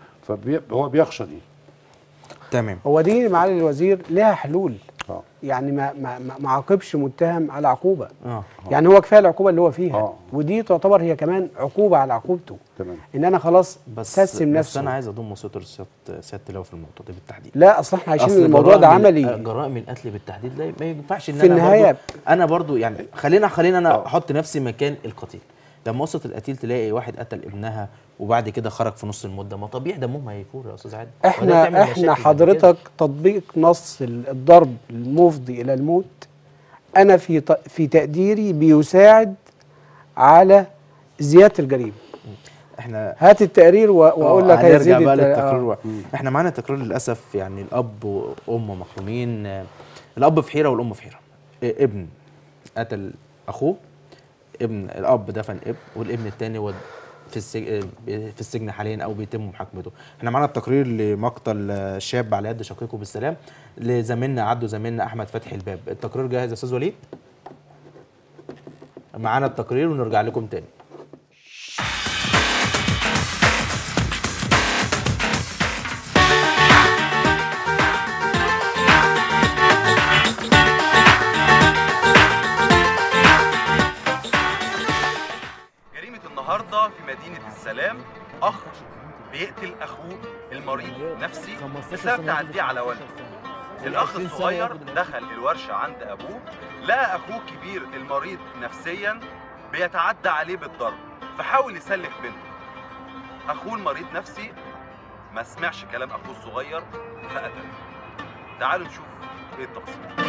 فهو بيخشى دي تمام هو دي معالي الوزير لها حلول اه يعني ما ما ما ما عاقبش متهم على عقوبه اه يعني هو كفايه العقوبه اللي هو فيها آه. ودي تعتبر هي كمان عقوبه على عقوبته تمام ان انا خلاص بس سسم بس نفسه انا عايز اضم صوت سياده سياده اللواء في الموضوع ده بالتحديد لا اصل احنا عايشين أصل الموضوع ده جرائم ال- عملي جرائم القتل بالتحديد لا ما ينفعش ان في انا النهاية- برضو انا برضو يعني خلينا خلينا انا احط نفسي مكان القتيل لما وصلت القتيل تلاقي واحد قتل ابنها وبعد كده خرج في نص المده ما طبيعي دمهم هيفور يا استاذ عادل وده تعمل احنا مشاكل احنا بعد كده. حضرتك تطبيق نص ال- الضرب المفضي الى الموت انا في ت- في تقديري بيساعد على زياده الجريمه احنا هات التقرير و- واقول لك هنرجع هيزيد بقى الت- للتقرير آه. و... احنا معانا تقرير للاسف يعني الاب وام محرومين آه، الاب في حيره والام في حيره آه، ابن قتل اخوه ابن الاب دفن ابن والابن الثاني ود في السجن في السجن حاليا او بيتم محاكمته احنا معانا التقرير لمقتل آه، شاب على يد شقيقه بالسلام لزميلنا عدو زميلنا احمد فتحي الباب التقرير جاهز يا استاذ وليد معانا التقرير ونرجع لكم تاني جريمة النهاردة في مدينة السلام أخ بيقتل أخوه المريض نفسي بسبب تعديه على ولده الأخ الصغير دخل الورشة عند أبوه لقى أخوه الكبير المريض نفسيا بيتعدى عليه بالضرب فحاول يسلك بنته أخوه المريض نفسي ما سمعش كلام أخوه الصغير فقتله تعالوا نشوف إيه التفاصيل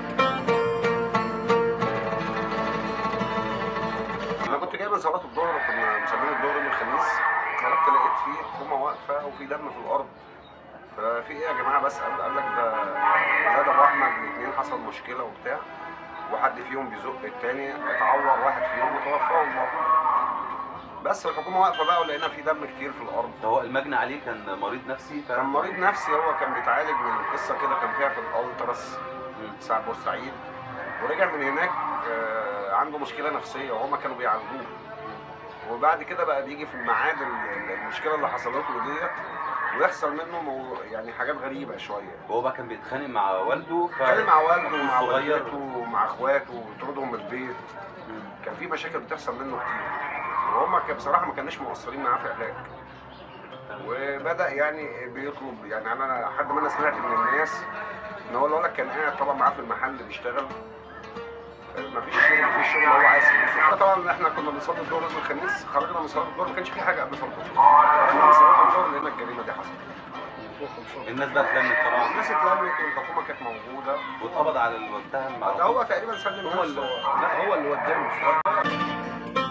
انا كنت جاي من صلاه الظهر كنا مسلمين الظهر يوم الخميس رحت لقيت فيه حكومه واقفه وفي دم في الارض ففي ايه يا جماعه بس قال, قال لك ده زاد ابو احمد الاثنين حصل مشكله وبتاع وحد فيهم بيزق التاني اتعور واحد فيهم وتوفاه الله بس الحكومه واقفه بقى ولقينا في دم كتير في الارض هو المجني عليه كان مريض نفسي كان مريض نفسي هو كان بيتعالج من قصه كده كان فيها في الالتراس ساعه بورسعيد ورجع من هناك آه، عنده مشكله نفسيه وهما كانوا بيعالجوه وبعد كده بقى بيجي في الميعاد ال- المشكله اللي حصلت له ديت ويحصل منه مو يعني حاجات غريبه شويه وهو بقى كان بيتخانق مع والده ف... كان مع والده ومع الصغير. والدته ومع اخواته ويطردهم من البيت كان في مشاكل بتحصل منه كتير وهم كان بصراحه ما كانوش مقصرين معاه في علاج وبدا يعني بيطلب يعني انا لحد ما انا سمعت من الناس ان هو الولد كان قاعد طبعا معاه في المحل بيشتغل مفيش شغل مفيش شغل هو عايز فلوس طبعا احنا كنا بنصلي الظهر يوم الخميس خرجنا من صلاه الظهر ما كانش في حاجه قبل صلاه الظهر احنا من صلاه الظهر لقينا الجريمه دي حصلت الناس بقى اتلمت طبعا الناس اتلمت والحكومه كانت موجوده واتقبض على المتهم ده هو تقريبا سلم هو اللي نفسه لا هو اللي وداه مش هو.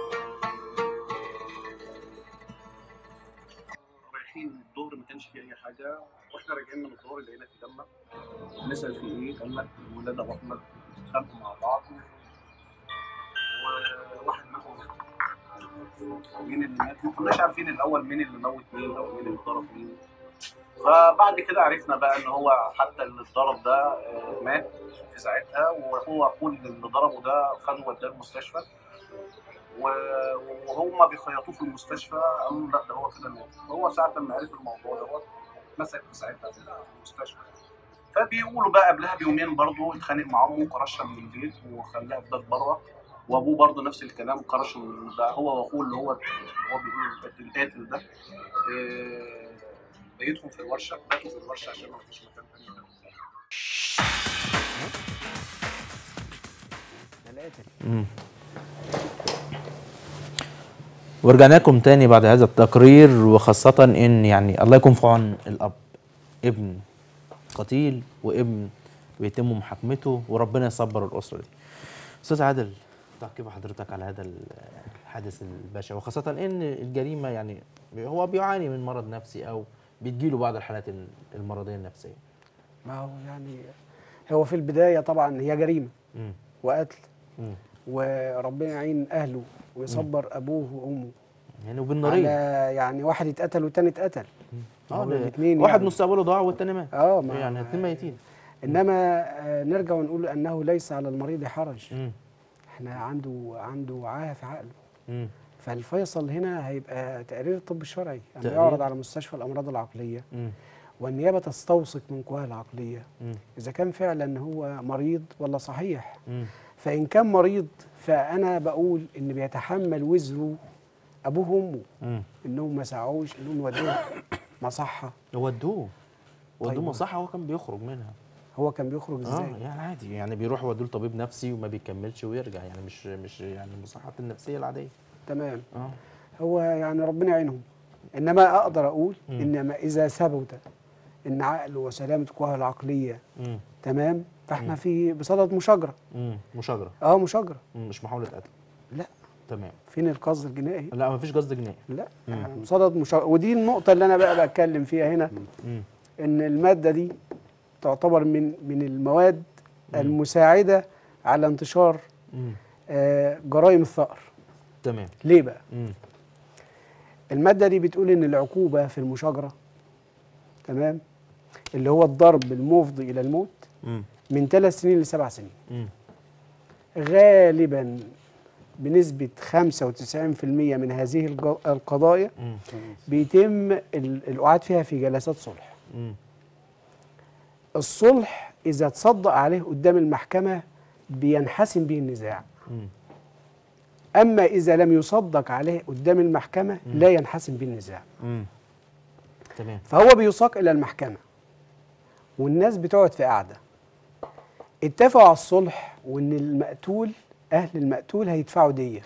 رايحين الظهر ما كانش فيه اي حاجه واحنا راجعين من الظهر لقينا في دمه نسال في ايه قال لك ولاد ابو احمد اتخانقوا مع بعض وواحد منهم مين اللي مات ما كناش عارفين الاول مين اللي موت مين او مين اللي ضرب مين فبعد كده عرفنا بقى ان هو حتى اللي اتضرب ده آه، مات في ساعتها وهو اخوه اللي ضربه ده خده وداه المستشفى و- وهم بيخيطوه في المستشفى قالوا لا ده هو كده مات هو ساعة ما عرف الموضوع دوت مسك في ساعتها في المستشفى فبيقولوا بقى قبلها بيومين برضه اتخانق مع امه كرشها من البيت وخلاها في باب بره وابوه برضه نفس الكلام كرش من ده هو واخوه اللي هو هو بيقول القاتل ده آه، بيتهم في الورشه باتوا في الورشه عشان ما فيش مكان تاني يناموا فيه. ده القاتل مم. ورجعنا لكم تاني بعد هذا التقرير وخاصة ان يعني الله يكون في عون الاب ابن قتيل وابن بيتم محاكمته وربنا يصبر الاسرة دي. استاذ عادل تعقيب حضرتك على هذا الحادث البشع وخاصة ان الجريمة يعني هو بيعاني من مرض نفسي او بتجيله بعض الحالات المرضية النفسية. ما هو يعني هو في البدايه طبعا هي جريمه مم. وقتل مم. وربنا يعين اهله ويصبر ابوه وامه يعني على وبالنارية يعني واحد اتقتل والتاني اتقتل اه هو ده الاتنين واحد يعني. مستقبله ضاع والتاني مات اه ما يعني الاثنين ميتين انما آه، نرجع ونقول انه ليس على المريض حرج مم. احنا عنده عنده عاهه في عقله مم. فالفيصل هنا هيبقى تقرير الطب الشرعي أن تقرير. يعرض على مستشفى الامراض العقليه مم. والنيابه تستوثق من قواها العقليه مم. اذا كان فعلا هو مريض ولا صحيح مم. فان كان مريض فانا بقول ان بيتحمل وزره ابوه وامه مم. انهم ما سعوش انهم ودوه مصحه ودوه ودوه طيب. مصحة هو كان بيخرج منها هو كان بيخرج اه ازاي يعني عادي يعني بيروح ودوه لطبيب نفسي وما بيكملش ويرجع يعني مش مش يعني المصحات النفسية العادية تمام اه هو يعني ربنا يعينهم انما اقدر اقول مم. انما اذا ثبت ان عقله وسلامه قواه العقليه مم. تمام فاحنا في بصدد مشاجره مم. مشاجرة اه مشاجره مم. مش محاولة قتل لا تمام فين القصد الجنائي لا مفيش قصد جنائي لا مم. احنا بصدد مشاجره ودي النقطه اللي انا بقى بتكلم فيها هنا مم. ان الماده دي تعتبر من من المواد المساعده على انتشار مم. آه، جرائم الثأر تمام ليه بقى مم. الماده دي بتقول ان العقوبه في المشاجره تمام اللي هو الضرب المفضي الى الموت مم. من ثلاث سنين لسبع سنين مم. غالبا بنسبة 95% من هذه الج- القضايا مم. بيتم ال- القعاد فيها في جلسات صلح مم. الصلح إذا تصدق عليه قدام المحكمة بينحسم به النزاع مم. أما إذا لم يصدق عليه قدام المحكمة لا ينحسم به النزاع مم. تمام فهو بيساق إلى المحكمة والناس بتقعد في قعدة اتفقوا على الصلح وإن المقتول أهل المقتول هيدفعوا دية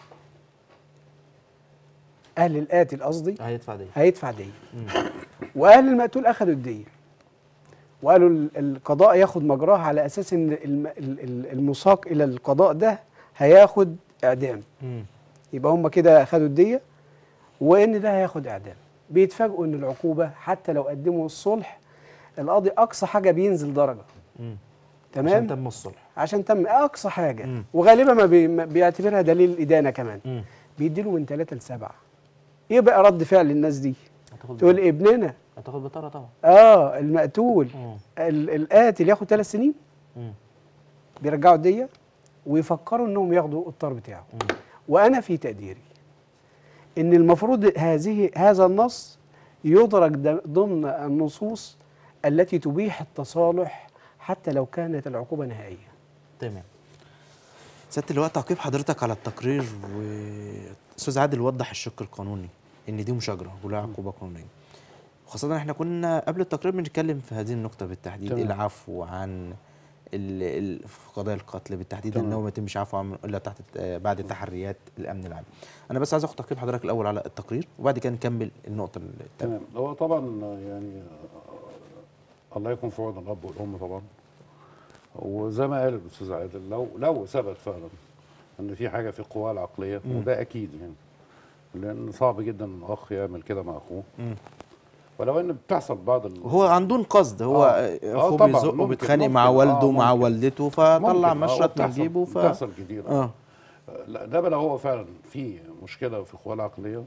أهل القاتل قصدي هيدفع دي هيدفع دية واهل المقتول اخذوا الديه وقالوا ال- القضاء ياخد مجراه على اساس ان الم- ال- ال- المساق الى القضاء ده هياخد اعدام مم. يبقى هم كده اخذوا الديه وان ده هياخد اعدام بيتفاجئوا ان العقوبه حتى لو قدموا الصلح القاضي اقصى حاجه بينزل درجه مم. تمام عشان تم الصلح عشان تم اقصى حاجه مم. وغالبا ما, بي ما بيعتبرها دليل ادانه كمان مم. بيديله من ثلاثه لسبعه ايه بقى رد فعل الناس دي هتاخد تقول ابننا هتاخد بطارة طبعا اه المقتول مم. ال- القاتل ياخد ثلاث سنين مم. بيرجعوا الديه ويفكروا انهم ياخدوا الطار بتاعه مم. وانا في تقديري ان المفروض هذه هذا النص يدرج د- ضمن النصوص التي تبيح التصالح حتى لو كانت العقوبه نهائيه تمام سيادة اللواء تعقيب حضرتك على التقرير واستاذ عادل وضح الشق القانوني ان دي مشاجره ولا عقوبه قانونيه وخاصة احنا كنا قبل التقرير بنتكلم في هذه النقطة بالتحديد تمام. العفو عن ال- ال- في قضايا القتل بالتحديد تمام. انه ما يتمش عفو عنه الا تحت آه، بعد تحريات الامن العام. انا بس عايز اخد تقييم حضرتك الاول على التقرير وبعد كده نكمل النقطه الثانيه. تمام هو طبعا يعني آه، الله يكون في عون الاب والام طبعا وزي ما قال الاستاذ عادل لو لو ثبت فعلا ان في حاجه في القوى العقليه وده اكيد يعني لان صعب جدا ان اخ يعمل كده مع اخوه ولو ان بتحصل بعض ال... هو عن دون قصد هو آه. آه، آه اخوه طبعاً، بيزقه ممكن- بيتخانق ممكن، مع آه، والده ومع ممكن. والدته فطلع ممكن، آه، مشرط من بتحصل- جيبه ف بتحصل كتير اه لا ده بقى لو هو فعلا في مشكله في القوى العقليه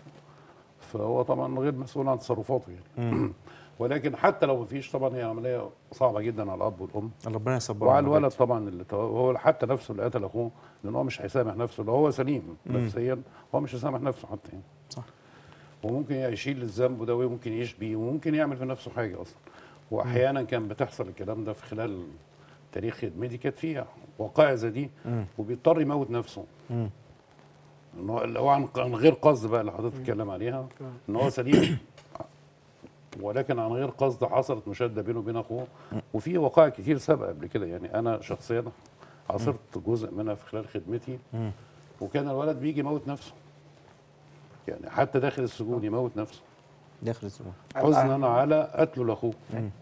فهو طبعا غير مسؤول عن تصرفاته يعني ولكن حتى لو مفيش طبعا هي عمليه صعبه جدا على الاب والام ربنا يصبره وعلى على الولد الولد. طبعا اللي تو- هو حتى نفسه اللي قتل اخوه لان هو مش هيسامح نفسه لو هو سليم نفسيا هو مش هيسامح نفسه حتى يعني صح. وممكن يشيل الذنب ده وممكن يعيش بيه وممكن يعمل في نفسه حاجه اصلا واحيانا كان بتحصل الكلام ده في خلال تاريخ خدمتي كانت فيها وقائع زي دي وبيضطر يموت نفسه مم. ان هو اللي هو عن عن غير قصد بقى اللي حضرتك بتتكلم عليها ان هو سليم ولكن عن غير قصد حصلت مشاده بينه وبين اخوه وفي وقائع كتير سابقه قبل كده يعني انا شخصيا عاصرت جزء منها في خلال خدمتي وكان الولد بيجي يموت نفسه يعني حتى داخل السجون يموت نفسه داخل السجون حزنا على قتله لاخوه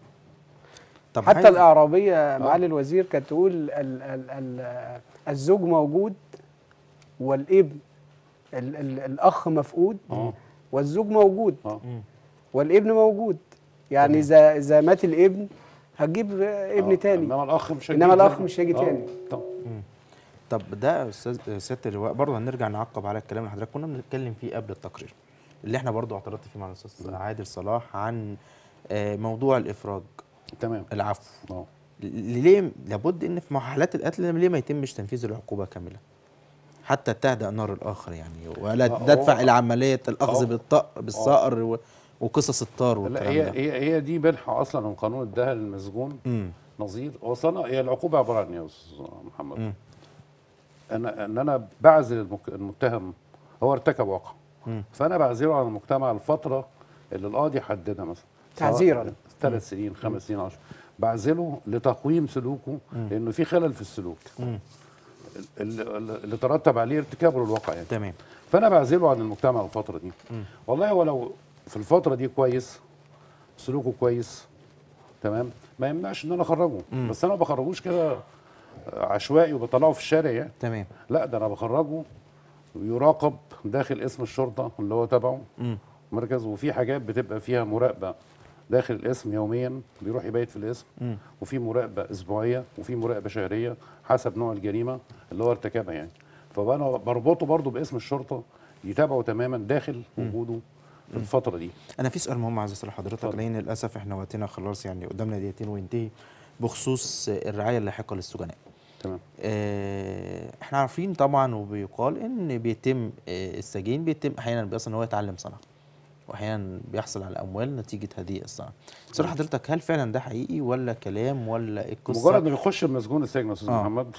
طب حتى عايز- الأعرابية معالي الوزير كانت تقول ال ال ال الزوج موجود والابن ال ال الأخ مفقود اه والزوج موجود اه والابن موجود يعني إذا إذا مات الابن هتجيب ابن آه. تاني انما الاخ مش إنما هيجي الأخ تاني. مش هيجي آه. تاني. طبعا. طب ده يا استاذ سياده اللواء برضه هنرجع نعقب على الكلام اللي حضرتك كنا بنتكلم فيه قبل التقرير اللي احنا برضه اعترضت فيه مع الاستاذ عادل صلاح عن آه، موضوع الافراج تمام العفو اه ليه لابد ان في حالات القتل ليه ما يتمش تنفيذ العقوبه كامله حتى تهدأ نار الاخر يعني ولا آه، تدفع هو- الى عمليه الاخذ آه. بالطق بالصقر و- وقصص الطار لا والكلام هي ده هي هي دي منحه اصلا من قانون الدهل المسجون مم. نظير وصلنا هي العقوبه عباره عن ايه يا استاذ محمد؟ مم. انا ان انا بعزل المك- المتهم هو ارتكب واقع مم. فانا بعزله عن المجتمع الفتره اللي القاضي حددها مثلا سواء تعزيراً. ثلاث سنين خمس سنين عشر بعزله لتقويم سلوكه لانه في خلل في السلوك مم. اللي, اللي ترتب عليه ارتكابه للواقع يعني تمام فانا بعزله عن المجتمع الفتره دي والله هو لو في الفتره دي كويس سلوكه كويس تمام ما يمنعش ان انا اخرجه بس انا ما بخرجوش كده عشوائي وبطلعه في الشارع يعني تمام لا ده انا بخرجه ويراقب داخل اسم الشرطه اللي هو تبعه مم. مركز وفي حاجات بتبقى فيها مراقبه داخل الاسم يوميا بيروح يبيت في الاسم مم. وفي مراقبه اسبوعيه وفي مراقبه شهريه حسب نوع الجريمه اللي هو ارتكبها يعني فانا بربطه برضه باسم الشرطه يتابعه تماما داخل وجوده في الفتره دي انا في سؤال مهم عايز اسال حضرتك اتفضل. لان للاسف احنا وقتنا خلاص يعني قدامنا دقيقتين وينتهي بخصوص الرعايه اللاحقه للسجناء تمام آه، احنا عارفين طبعا وبيقال ان بيتم آه، السجين بيتم احيانا بيصل ان هو يتعلم صنعه واحيانا بيحصل على اموال نتيجه هذه الصنعه سؤال حضرتك هل فعلا ده حقيقي ولا كلام ولا ايه القصه مجرد ما بيخش المسجون السجن يا استاذ آه. محمد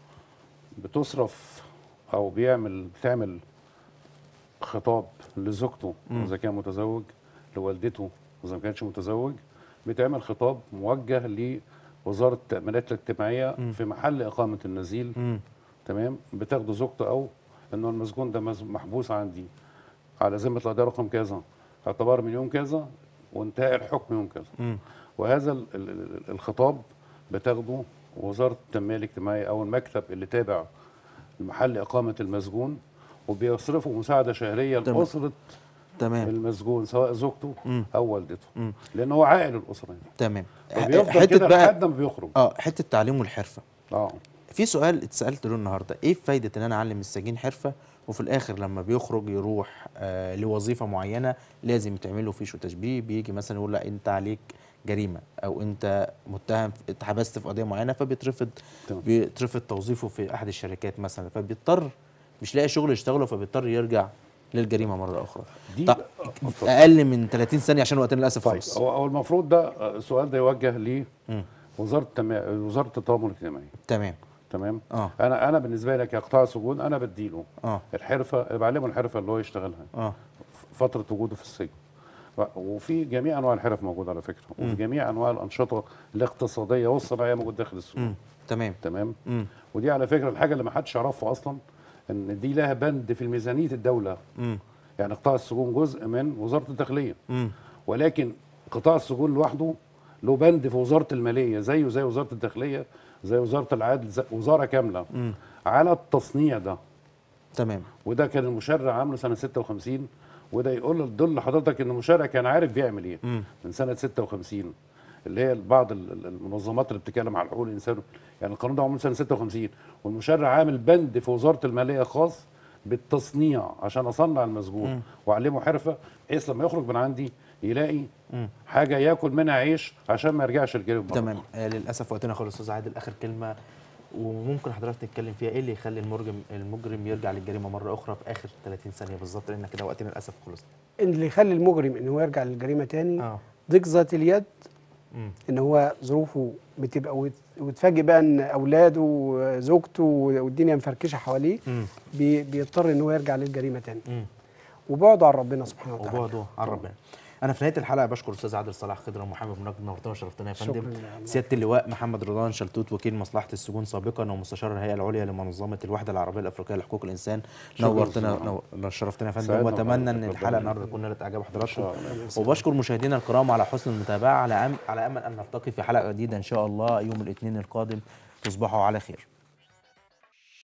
بتصرف او بيعمل بتعمل خطاب لزوجته اذا كان متزوج لوالدته اذا ما كانش متزوج بتعمل خطاب موجه لوزاره التامينات الاجتماعيه في محل اقامه النزيل مم. تمام بتاخده زوجته او انه المسجون ده مز- محبوس عندي على ذمه القضاء رقم كذا اعتبار من يوم كذا وانتهاء الحكم يوم كذا مم. وهذا ال- ال- ال- الخطاب بتاخده وزاره التنميه الاجتماعيه او المكتب اللي تابع المحل اقامه المسجون وبيصرفوا مساعده شهريه تمام. لاسره تمام المسجون سواء زوجته مم. او والدته مم. لان هو عائل الاسره يعني تمام فبيفضل حته كده بقى لحد ما بيخرج اه حته التعليم والحرفه اه في سؤال اتسالت له النهارده ايه فايده ان انا اعلم السجين حرفه وفي الاخر لما بيخرج يروح آه لوظيفه معينه لازم يتعمل له فيش وتشبيه بيجي مثلا يقول لا انت عليك جريمه او انت متهم في- اتحبست في قضيه معينه فبيترفض تمام. بيترفض توظيفه في احد الشركات مثلا فبيضطر مش لاقي شغل يشتغله فبيضطر يرجع للجريمه مره اخرى دي طب اتفضل. اقل من 30 ثانيه عشان وقتنا للاسف طيب خلص هو هو المفروض ده آه، السؤال ده يوجه مم. لوزاره التنميه وزاره التضامن الاجتماعي تمام تمام اه انا انا بالنسبه لي كقطاع سجون انا بديله اه الحرفه بعلمه الحرفه اللي هو يشتغلها اه فتره وجوده في السجن وفي جميع انواع الحرف موجوده على فكره وفي جميع انواع الانشطه الاقتصاديه والصناعيه موجود داخل السوق مم. تمام تمام مم. ودي على فكره الحاجه اللي ما حدش يعرفها اصلا ان دي لها بند في ميزانيه الدوله مم. يعني قطاع السجون جزء من وزاره الداخليه مم. ولكن قطاع السجون لوحده له بند في وزاره الماليه زيه زي وزاره الداخليه زي وزاره العدل زي وزاره كامله مم. على التصنيع ده تمام وده كان المشرع عامله سنه 56 وده يقول يدل لحضرتك ان المشرع كان عارف بيعمل ايه مم. من سنه 56 اللي هي بعض ال- ال- المنظمات اللي بتتكلم على حقوق الانسان يعني القانون ده معمول سنه 56 والمشرع عامل بند في وزاره الماليه خاص بالتصنيع عشان اصنع المسجون واعلمه حرفه بحيث لما يخرج من عندي يلاقي مم. حاجه ياكل منها عيش عشان ما يرجعش الجريمه مرة تمام آه للاسف وقتنا خلص استاذ عادل اخر كلمه وممكن حضرتك تتكلم فيها ايه اللي يخلي المجرم المجرم يرجع للجريمه مره اخرى في اخر 30 ثانيه بالظبط لان كده وقتنا للاسف خلص اللي يخلي المجرم ان هو يرجع للجريمه تاني اه ضيق ذات اليد مم. ان هو ظروفه بتبقى وت- وتفاجئ بقى ان اولاده وزوجته والدنيا مفركشه حواليه مم. بي- بيضطر ان هو يرجع للجريمه تاني مم. وبعده عن ربنا سبحانه وتعالى وبعده عن ربنا انا في نهايه الحلقه بشكر الاستاذ عادل صلاح خضر ومحمد منجد نورتنا وشرفتنا يا شكراً فندم لله. سياده اللواء محمد رضوان شلتوت وكيل مصلحه السجون سابقا ومستشار الهيئه العليا لمنظمه الوحده العربيه الافريقيه لحقوق الانسان شكراً نورتنا أستاذ نو- شرفتنا يا فندم سعدنا واتمنى ان بحضرتك. الحلقه ربنا النهارده تكون نالت اعجاب حضراتكم شاء الله. وبشكر مشاهدينا الكرام على حسن المتابعه على أم على امل ان نلتقي في حلقه جديده ان شاء الله يوم الاثنين القادم تصبحوا على خير